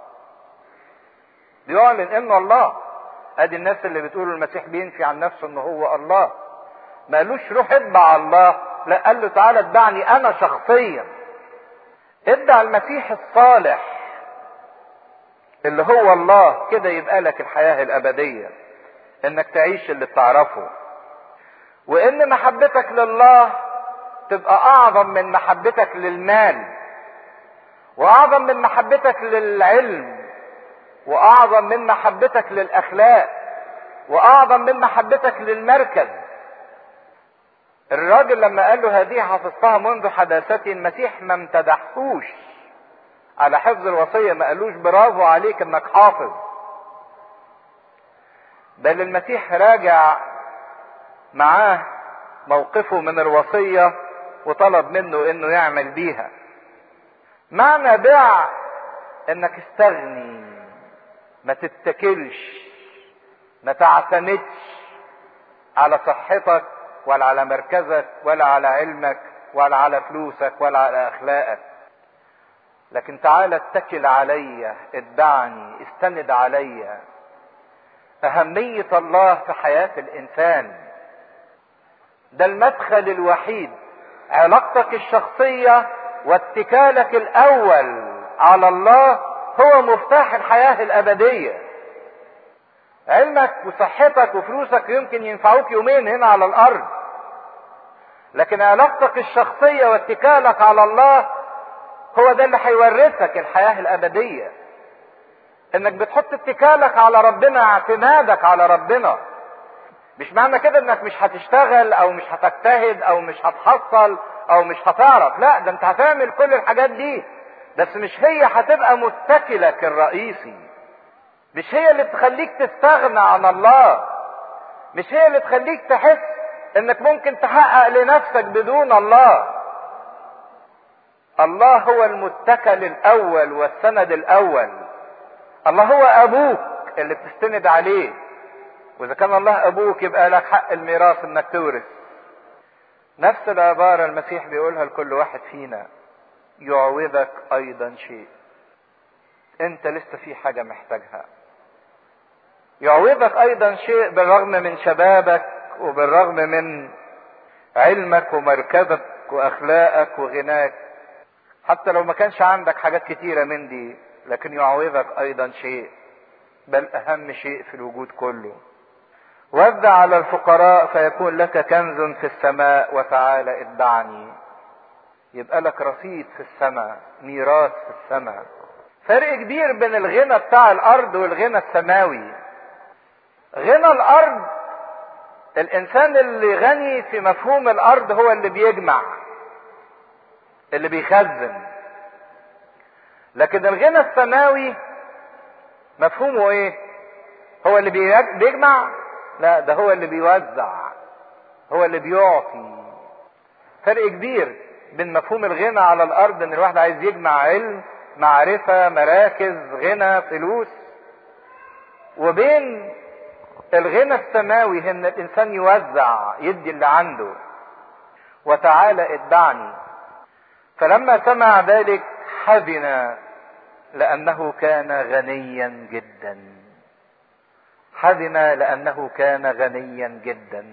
بيعلن انه الله ادي الناس اللي بتقول المسيح بينفي عن نفسه انه هو الله ما قالوش روح اتبع الله لا قال له تعالى اتبعني انا شخصيا اتبع المسيح الصالح اللي هو الله كده يبقى لك الحياة الابدية انك تعيش اللي بتعرفه وان محبتك لله تبقى اعظم من محبتك للمال واعظم من محبتك للعلم واعظم من محبتك للاخلاق واعظم من محبتك للمركز الراجل لما قال له هذه حفظتها منذ حداثتي المسيح ما امتدحوش على حفظ الوصيه ما قالوش برافو عليك انك حافظ بل المسيح راجع معاه موقفه من الوصيه وطلب منه انه يعمل بيها معنى بيع انك استغني ما تتكلش ما تعتمدش على صحتك ولا على مركزك ولا على علمك ولا على فلوسك ولا على اخلاقك لكن تعالى اتكل عليا اتبعني استند عليا اهمية الله في حياة الانسان ده المدخل الوحيد علاقتك الشخصية واتكالك الاول على الله هو مفتاح الحياة الأبدية علمك وصحتك وفلوسك يمكن ينفعوك يومين هنا على الأرض لكن علاقتك الشخصية واتكالك على الله هو ده اللي هيورثك الحياة الأبدية انك بتحط اتكالك على ربنا اعتمادك على ربنا مش معنى كده انك مش هتشتغل او مش هتجتهد او مش هتحصل او مش هتعرف لا ده انت هتعمل كل الحاجات دي بس مش هي هتبقى متكلك الرئيسي مش هي اللي تخليك تستغنى عن الله مش هي اللي تخليك تحس انك ممكن تحقق لنفسك بدون الله الله هو المتكل الاول والسند الاول الله هو ابوك اللي بتستند عليه واذا كان الله ابوك يبقى لك حق الميراث انك تورث نفس العبارة المسيح بيقولها لكل واحد فينا يعوضك ايضا شيء انت لسه في حاجة محتاجها يعوضك ايضا شيء بالرغم من شبابك وبالرغم من علمك ومركزك واخلاقك وغناك حتى لو ما كانش عندك حاجات كتيرة من دي لكن يعوضك ايضا شيء بل اهم شيء في الوجود كله وزع على الفقراء فيكون لك كنز في السماء وتعالى اتبعني يبقى لك رصيد في السماء ميراث في السماء فرق كبير بين الغنى بتاع الارض والغنى السماوي غنى الارض الانسان اللي غني في مفهوم الارض هو اللي بيجمع اللي بيخزن لكن الغنى السماوي مفهومه ايه هو اللي بيجمع لا ده هو اللي بيوزع هو اللي بيعطي فرق كبير بين مفهوم الغنى على الارض ان الواحد عايز يجمع علم معرفة مراكز غنى فلوس وبين الغنى السماوي ان الانسان يوزع يدي اللي عنده وتعالى اتبعني فلما سمع ذلك حزن لانه كان غنيا جدا حزن لانه كان غنيا جدا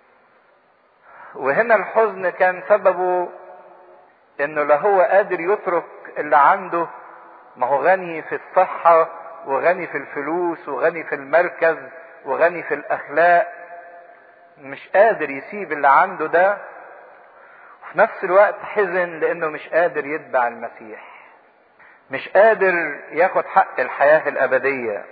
وهنا الحزن كان سببه انه لا هو قادر يترك اللي عنده ما هو غني في الصحة وغني في الفلوس وغني في المركز وغني في الاخلاق مش قادر يسيب اللي عنده ده وفي نفس الوقت حزن لانه مش قادر يتبع المسيح مش قادر ياخد حق الحياة الابدية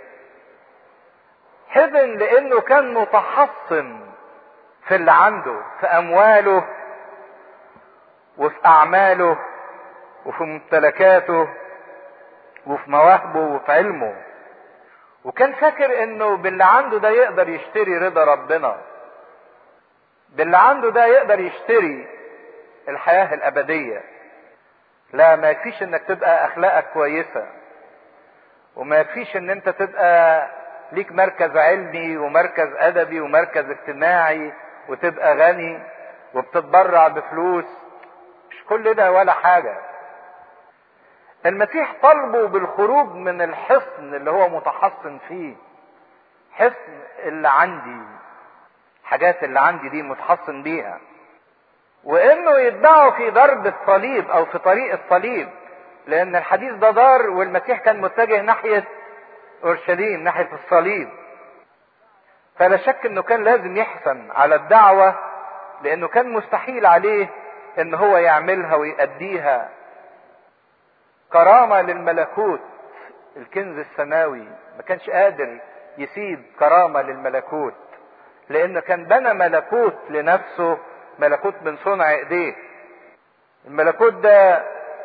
حزن لانه كان متحصن في اللي عنده في امواله وفي اعماله وفي ممتلكاته وفي مواهبه وفي علمه وكان فاكر انه باللي عنده ده يقدر يشتري رضا ربنا باللي عنده ده يقدر يشتري الحياة الابدية لا ما يكفيش انك تبقى اخلاقك كويسة وما يكفيش ان انت تبقى ليك مركز علمي ومركز ادبي ومركز اجتماعي وتبقى غني وبتتبرع بفلوس مش كل ده ولا حاجة المسيح طلبه بالخروج من الحصن اللي هو متحصن فيه حصن اللي عندي حاجات اللي عندي دي متحصن بيها وانه يتبعه في ضرب الصليب او في طريق الصليب لان الحديث ده دار والمسيح كان متجه ناحية اورشليم ناحية الصليب فلا شك انه كان لازم يحسن على الدعوة لانه كان مستحيل عليه ان هو يعملها ويأديها كرامة للملكوت الكنز السماوي ما كانش قادر يسيب كرامة للملكوت لانه كان بنى ملكوت لنفسه ملكوت من صنع ايديه الملكوت ده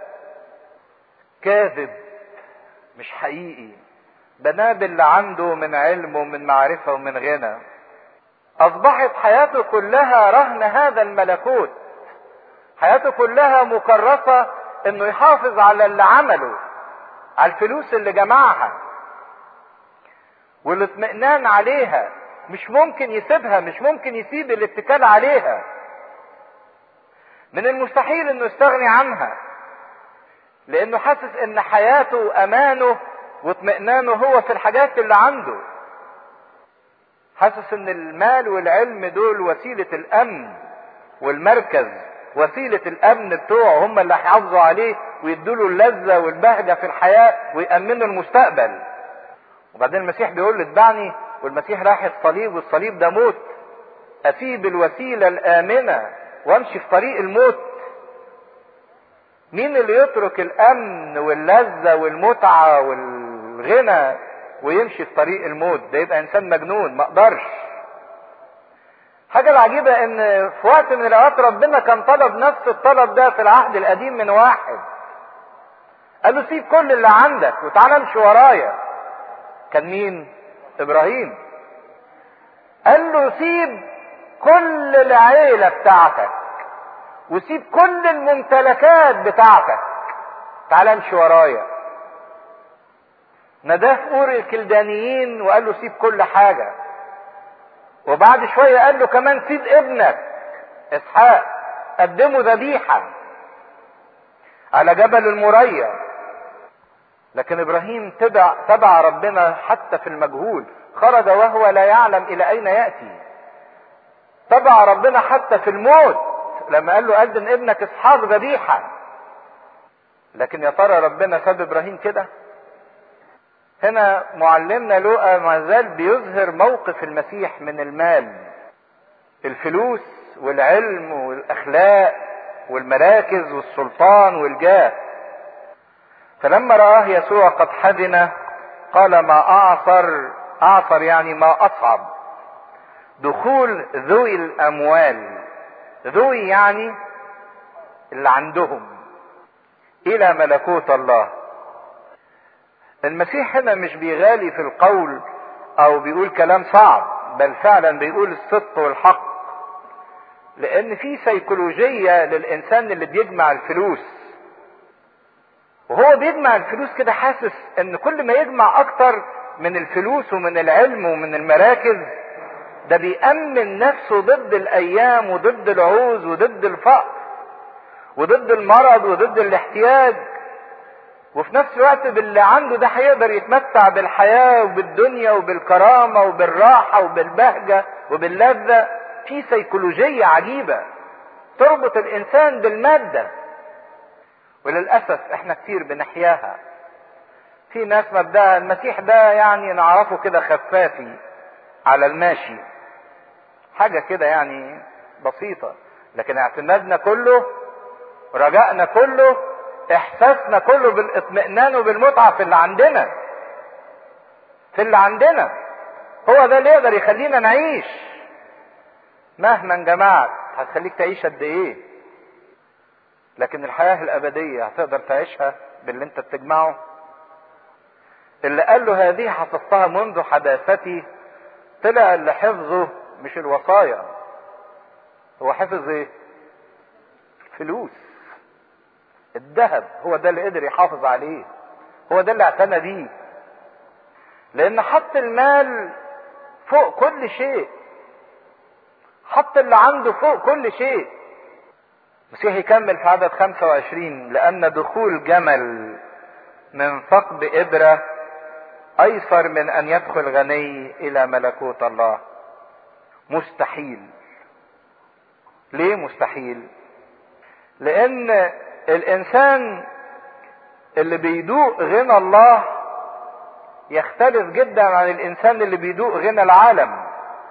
كاذب مش حقيقي بناه باللي عنده من علم ومن معرفة ومن غنى اصبحت حياته كلها رهن هذا الملكوت حياته كلها مكرسة انه يحافظ على اللي عمله على الفلوس اللي جمعها والاطمئنان عليها مش ممكن يسيبها مش ممكن يسيب الاتكال عليها من المستحيل انه يستغني عنها لانه حاسس ان حياته وامانه واطمئنانه هو في الحاجات اللي عنده حاسس ان المال والعلم دول وسيلة الامن والمركز وسيلة الامن بتوعه هم اللي هيحافظوا عليه ويدوا له اللذة والبهجة في الحياة ويأمنوا المستقبل وبعدين المسيح بيقول له اتبعني والمسيح راح الصليب والصليب ده موت اسيب الوسيلة الامنة وامشي في طريق الموت مين اللي يترك الامن واللذة والمتعة والغنى ويمشي في طريق الموت ده يبقى انسان مجنون ما اقدرش حاجة العجيبة ان في وقت من الاوقات ربنا كان طلب نفس الطلب ده في العهد القديم من واحد قال له سيب كل اللي عندك وتعالى امشي ورايا كان مين ابراهيم قال له سيب كل العيلة بتاعتك وسيب كل الممتلكات بتاعتك تعالى امشي ورايا نداه اور الكلدانيين وقال له سيب كل حاجة وبعد شوية قال له كمان سيب ابنك اسحاق قدمه ذبيحة على جبل المريا لكن ابراهيم تبع تبع ربنا حتى في المجهول خرج وهو لا يعلم الى اين ياتي تبع ربنا حتى في الموت لما قال له قدم ابنك اسحاق ذبيحه لكن يا ترى ربنا ساب ابراهيم كده هنا معلمنا لوقا ما زال بيظهر موقف المسيح من المال الفلوس والعلم والاخلاق والمراكز والسلطان والجاه فلما رآه يسوع قد حزن قال ما أعصر أعصر يعني ما أصعب دخول ذوي الأموال ذوي يعني اللي عندهم إلى ملكوت الله المسيح هنا مش بيغالي في القول أو بيقول كلام صعب بل فعلا بيقول الصدق والحق لأن في سيكولوجية للإنسان اللي بيجمع الفلوس وهو بيجمع الفلوس كده حاسس ان كل ما يجمع اكتر من الفلوس ومن العلم ومن المراكز ده بيأمن نفسه ضد الايام وضد العوز وضد الفقر وضد المرض وضد الاحتياج وفي نفس الوقت باللي عنده ده هيقدر يتمتع بالحياة وبالدنيا وبالكرامة وبالراحة وبالبهجة وباللذة في سيكولوجية عجيبة تربط الانسان بالمادة وللأسف احنا كتير بنحياها في ناس مبدأها المسيح ده يعني نعرفه كده خفافي على الماشي حاجة كده يعني بسيطة لكن اعتمادنا كله رجائنا كله احساسنا كله بالاطمئنان وبالمتعة في اللي عندنا في اللي عندنا هو ده اللي يقدر يخلينا نعيش مهما جمعت هتخليك تعيش قد ايه لكن الحياة الأبدية هتقدر تعيشها باللي أنت بتجمعه اللي قال له هذه حفظتها منذ حداثتي طلع اللي حفظه مش الوصايا هو حفظ ايه فلوس الذهب هو ده اللي قدر يحافظ عليه هو ده اللي اعتنى بيه لان حط المال فوق كل شيء حط اللي عنده فوق كل شيء المسيح يكمل في عدد 25 لأن دخول جمل من ثقب إبرة أيسر من أن يدخل غني إلى ملكوت الله مستحيل ليه مستحيل لأن الإنسان اللي بيدوق غنى الله يختلف جدا عن الإنسان اللي بيدوق غنى العالم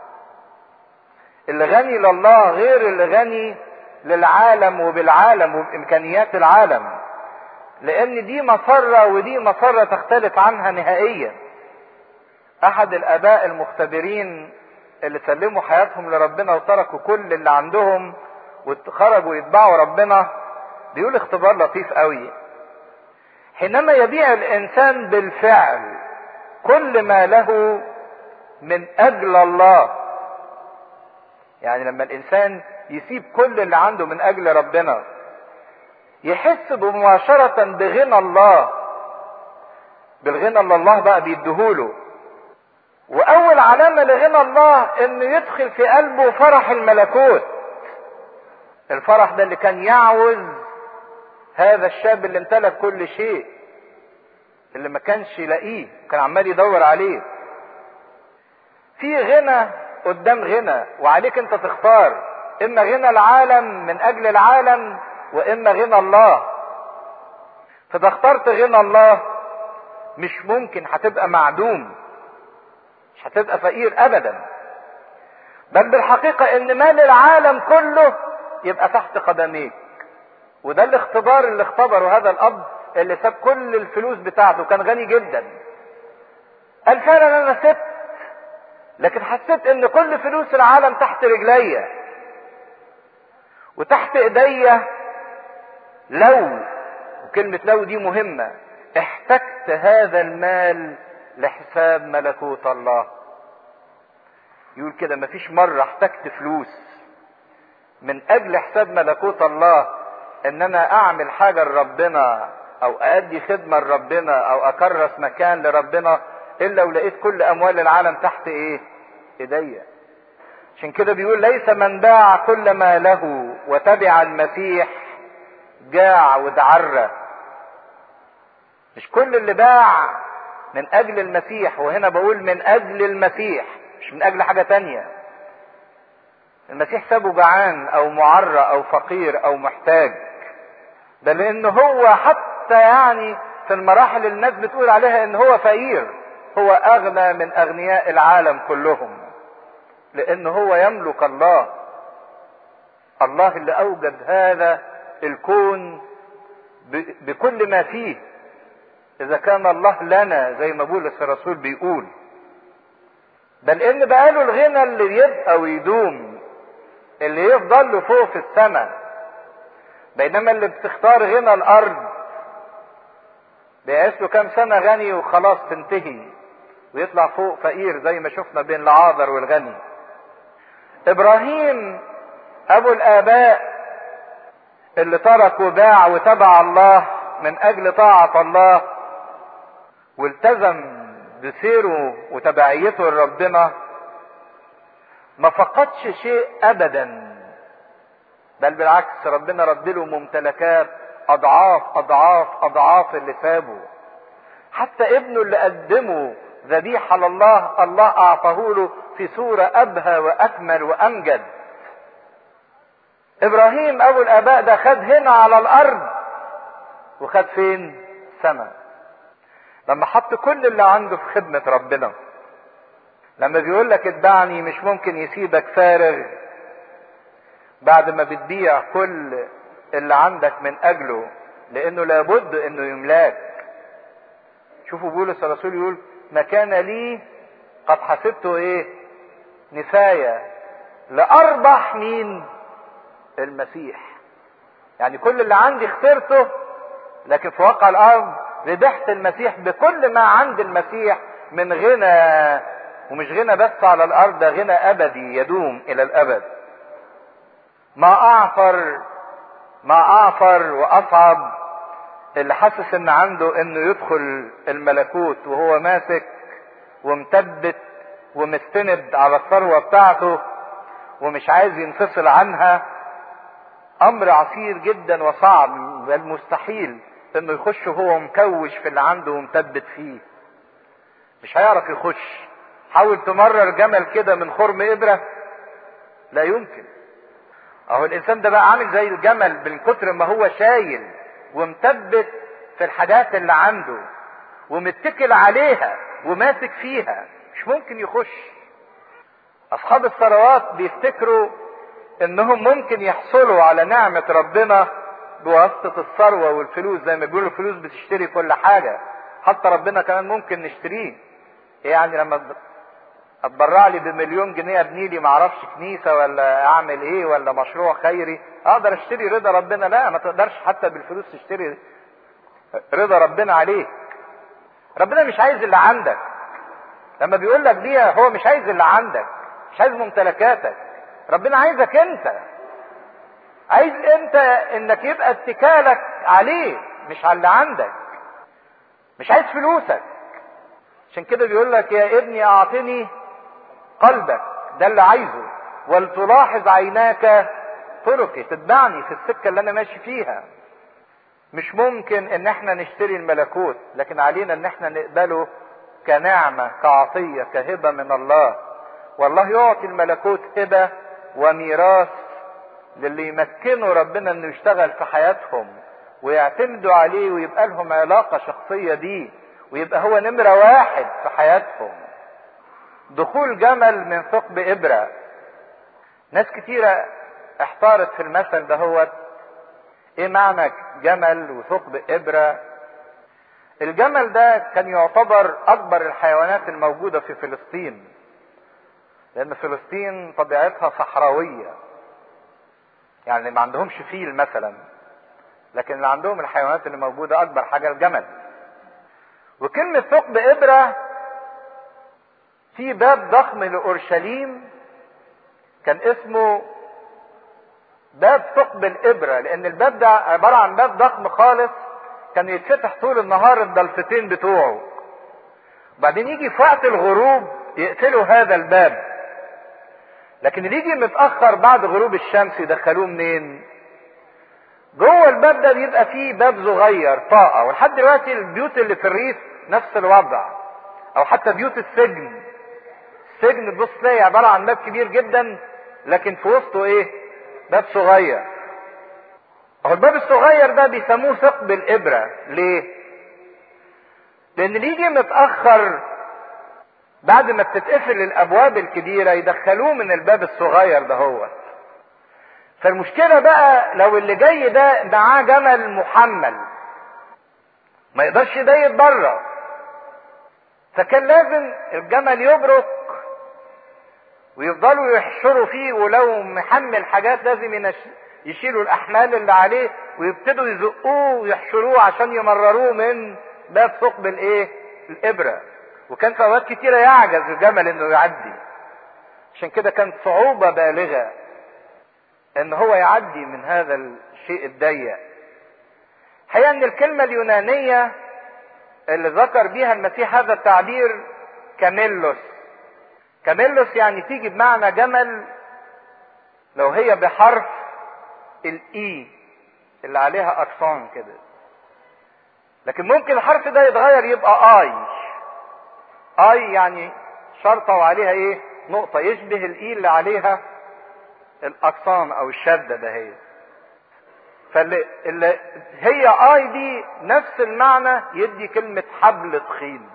اللي غني لله غير اللي غني للعالم وبالعالم وبامكانيات العالم لان دي مسره ودي مسره تختلف عنها نهائيا احد الاباء المختبرين اللي سلموا حياتهم لربنا وتركوا كل اللي عندهم وخرجوا يتبعوا ربنا بيقول اختبار لطيف قوي حينما يبيع الانسان بالفعل كل ما له من اجل الله يعني لما الانسان يسيب كل اللي عنده من اجل ربنا يحس بمباشرة بغنى الله بالغنى اللي الله بقى بيديهوله واول علامة لغنى الله انه يدخل في قلبه فرح الملكوت الفرح ده اللي كان يعوز هذا الشاب اللي امتلك كل شيء اللي ما كانش يلاقيه كان عمال يدور عليه في غنى قدام غنى وعليك انت تختار اما غنى العالم من اجل العالم واما غنى الله فاذا اخترت غنى الله مش ممكن هتبقى معدوم مش هتبقى فقير ابدا بل بالحقيقة ان مال العالم كله يبقى تحت قدميك وده الاختبار اللي اختبره هذا الاب اللي ساب كل الفلوس بتاعته كان غني جدا قال فعلا انا سبت لكن حسيت ان كل فلوس العالم تحت رجليا وتحت ايديا لو وكلمة لو دي مهمة احتجت هذا المال لحساب ملكوت الله يقول كده مفيش مرة احتجت فلوس من اجل حساب ملكوت الله ان انا اعمل حاجة لربنا او اادي خدمة لربنا او اكرس مكان لربنا الا ولقيت كل اموال العالم تحت ايه ايديا عشان كده بيقول ليس من باع كل ما له وتبع المسيح جاع ودعرة مش كل اللي باع من اجل المسيح وهنا بقول من اجل المسيح مش من اجل حاجة تانية المسيح سابه جعان او معرى او فقير او محتاج ده لان هو حتى يعني في المراحل اللي الناس بتقول عليها ان هو فقير هو اغنى من اغنياء العالم كلهم لان هو يملك الله الله اللي اوجد هذا الكون بكل ما فيه اذا كان الله لنا زي ما بولس الرسول بيقول بل ان بقاله الغنى اللي يبقى ويدوم اللي يفضل له فوق في السماء بينما اللي بتختار غنى الارض بيقاس له كام سنة غني وخلاص تنتهي ويطلع فوق فقير زي ما شفنا بين العاذر والغني ابراهيم ابو الاباء اللي ترك وباع وتبع الله من اجل طاعة الله والتزم بسيره وتبعيته لربنا ما فقدش شيء ابدا بل بالعكس ربنا رد له ممتلكات اضعاف اضعاف اضعاف اللي سابه حتى ابنه اللي قدمه ذبيحة لله الله اعطاه له في صورة ابهى واكمل وامجد ابراهيم ابو الاباء ده خد هنا على الارض وخد فين سماء لما حط كل اللي عنده في خدمة ربنا لما بيقول لك اتبعني مش ممكن يسيبك فارغ بعد ما بتبيع كل اللي عندك من اجله لانه لابد انه يملاك شوفوا بولس الرسول يقول ما كان لي قد حسبته ايه نفاية لاربح مين المسيح يعني كل اللي عندي خسرته لكن في واقع الارض ربحت المسيح بكل ما عند المسيح من غنى ومش غنى بس على الارض ده غنى ابدي يدوم الى الابد ما اعفر ما اعفر واصعب اللي حاسس ان عنده انه يدخل الملكوت وهو ماسك ومثبت ومستند على الثروة بتاعته ومش عايز ينفصل عنها امر عسير جدا وصعب بل مستحيل انه يخش وهو مكوش في اللي عنده ومثبت فيه مش هيعرف يخش حاول تمرر جمل كده من خرم ابرة لا يمكن اهو الانسان ده بقى عامل زي الجمل من كتر ما هو شايل ومثبت في الحاجات اللي عنده ومتكل عليها وماسك فيها مش ممكن يخش اصحاب الثروات بيفتكروا انهم ممكن يحصلوا على نعمة ربنا بواسطة الثروة والفلوس زي ما بيقولوا الفلوس بتشتري كل حاجة حتى ربنا كمان ممكن نشتريه يعني لما اتبرع لي بمليون جنيه ابني لي معرفش كنيسه ولا اعمل ايه ولا مشروع خيري اقدر اشتري رضا ربنا لا ما تقدرش حتى بالفلوس تشتري رضا ربنا عليك ربنا مش عايز اللي عندك لما بيقول لك دي هو مش عايز اللي عندك مش عايز ممتلكاتك ربنا عايزك انت عايز انت انك يبقى اتكالك عليه مش على اللي عندك مش عايز فلوسك عشان كده بيقول لك يا ابني اعطني قلبك ده اللي عايزه ولتلاحظ عيناك طرقي تتبعني في السكه اللي انا ماشي فيها مش ممكن ان احنا نشتري الملكوت لكن علينا ان احنا نقبله كنعمه كعطيه كهبه من الله والله يعطي الملكوت هبه وميراث للي يمكنوا ربنا انه يشتغل في حياتهم ويعتمدوا عليه ويبقى لهم علاقة شخصية بيه ويبقى هو نمرة واحد في حياتهم دخول جمل من ثقب إبرة ناس كتيرة احتارت في المثل ده هو ايه معنى جمل وثقب إبرة الجمل ده كان يعتبر أكبر الحيوانات الموجودة في فلسطين لأن فلسطين طبيعتها صحراوية يعني ما عندهمش فيل مثلا لكن اللي عندهم الحيوانات اللي موجودة أكبر حاجة الجمل وكلمة ثقب إبرة في باب ضخم لأورشليم كان اسمه باب ثقب الإبرة لأن الباب ده عبارة عن باب ضخم خالص كان يتفتح طول النهار الضلفتين بتوعه وبعدين يجي في وقت الغروب يقفلوا هذا الباب لكن اللي يجي متأخر بعد غروب الشمس يدخلوه منين؟ جوه الباب ده بيبقى فيه باب صغير طاقة ولحد دلوقتي البيوت اللي في الريف نفس الوضع أو حتى بيوت السجن السجن تبص تلاقي عبارة عن باب كبير جدا لكن في وسطه إيه؟ باب صغير اهو الباب الصغير ده بيسموه ثقب الإبرة ليه؟ لأن اللي يجي متأخر بعد ما بتتقفل الابواب الكبيره يدخلوه من الباب الصغير ده هو فالمشكله بقى لو اللي جاي ده معاه جمل محمل ما يقدرش ده يتبرع فكان لازم الجمل يبرك ويفضلوا يحشروا فيه ولو محمل حاجات لازم يشيلوا الاحمال اللي عليه ويبتدوا يزقوه ويحشروه عشان يمرروه من باب ثقب الايه الابره وكان في اوقات كتيره يعجز الجمل انه يعدي عشان كده كانت صعوبه بالغه ان هو يعدي من هذا الشيء الضيق الحقيقه ان الكلمه اليونانيه اللي ذكر بيها المسيح هذا التعبير كاميلوس كاميلوس يعني تيجي بمعنى جمل لو هي بحرف الاي اللي عليها اكسون كده لكن ممكن الحرف ده يتغير يبقى اي اي يعني شرطة وعليها ايه نقطة يشبه الاي اللي عليها الاقصان او الشدة ده هي فاللي اللي هي اي دي نفس المعنى يدي كلمة حبل تخين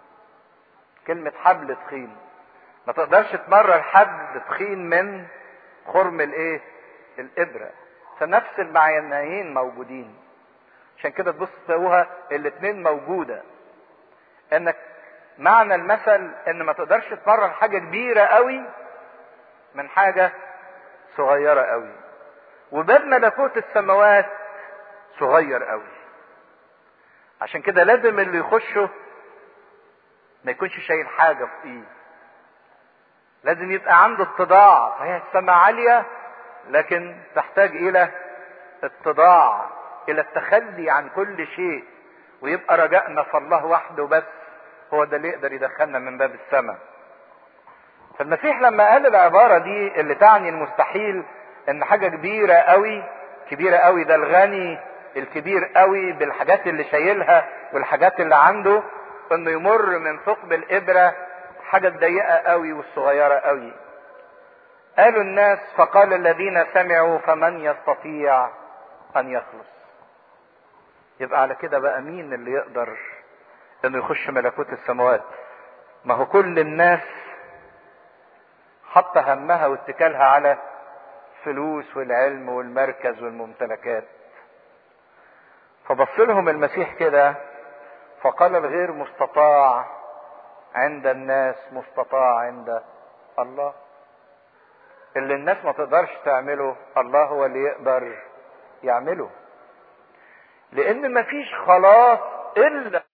كلمة حبل تخين ما تقدرش تمرر حبل تخين من خرم الايه الابرة فنفس المعنيين موجودين عشان كده تبص تلاقوها الاتنين موجودة انك معنى المثل ان ما تقدرش تمرر حاجه كبيره قوي من حاجه صغيره قوي وباب ملكوت السماوات صغير قوي عشان كده لازم اللي يخشه ما يكونش شايل حاجه في ايده لازم يبقى عنده اتضاع فهي السماء عاليه لكن تحتاج الى اتضاع الى التخلي عن كل شيء ويبقى رجائنا في الله وحده بس هو ده اللي يقدر يدخلنا من باب السماء فالمسيح لما قال العبارة دي اللي تعني المستحيل ان حاجة كبيرة قوي كبيرة قوي ده الغني الكبير قوي بالحاجات اللي شايلها والحاجات اللي عنده انه يمر من ثقب الابرة حاجة ضيقة قوي والصغيرة قوي قالوا الناس فقال الذين سمعوا فمن يستطيع ان يخلص يبقى على كده بقى مين اللي يقدر انه يخش ملكوت السماوات ما هو كل الناس حط همها واتكالها على الفلوس والعلم والمركز والممتلكات فبص لهم المسيح كده فقال الغير مستطاع عند الناس مستطاع عند الله اللي الناس ما تقدرش تعمله الله هو اللي يقدر يعمله لان مفيش خلاص الا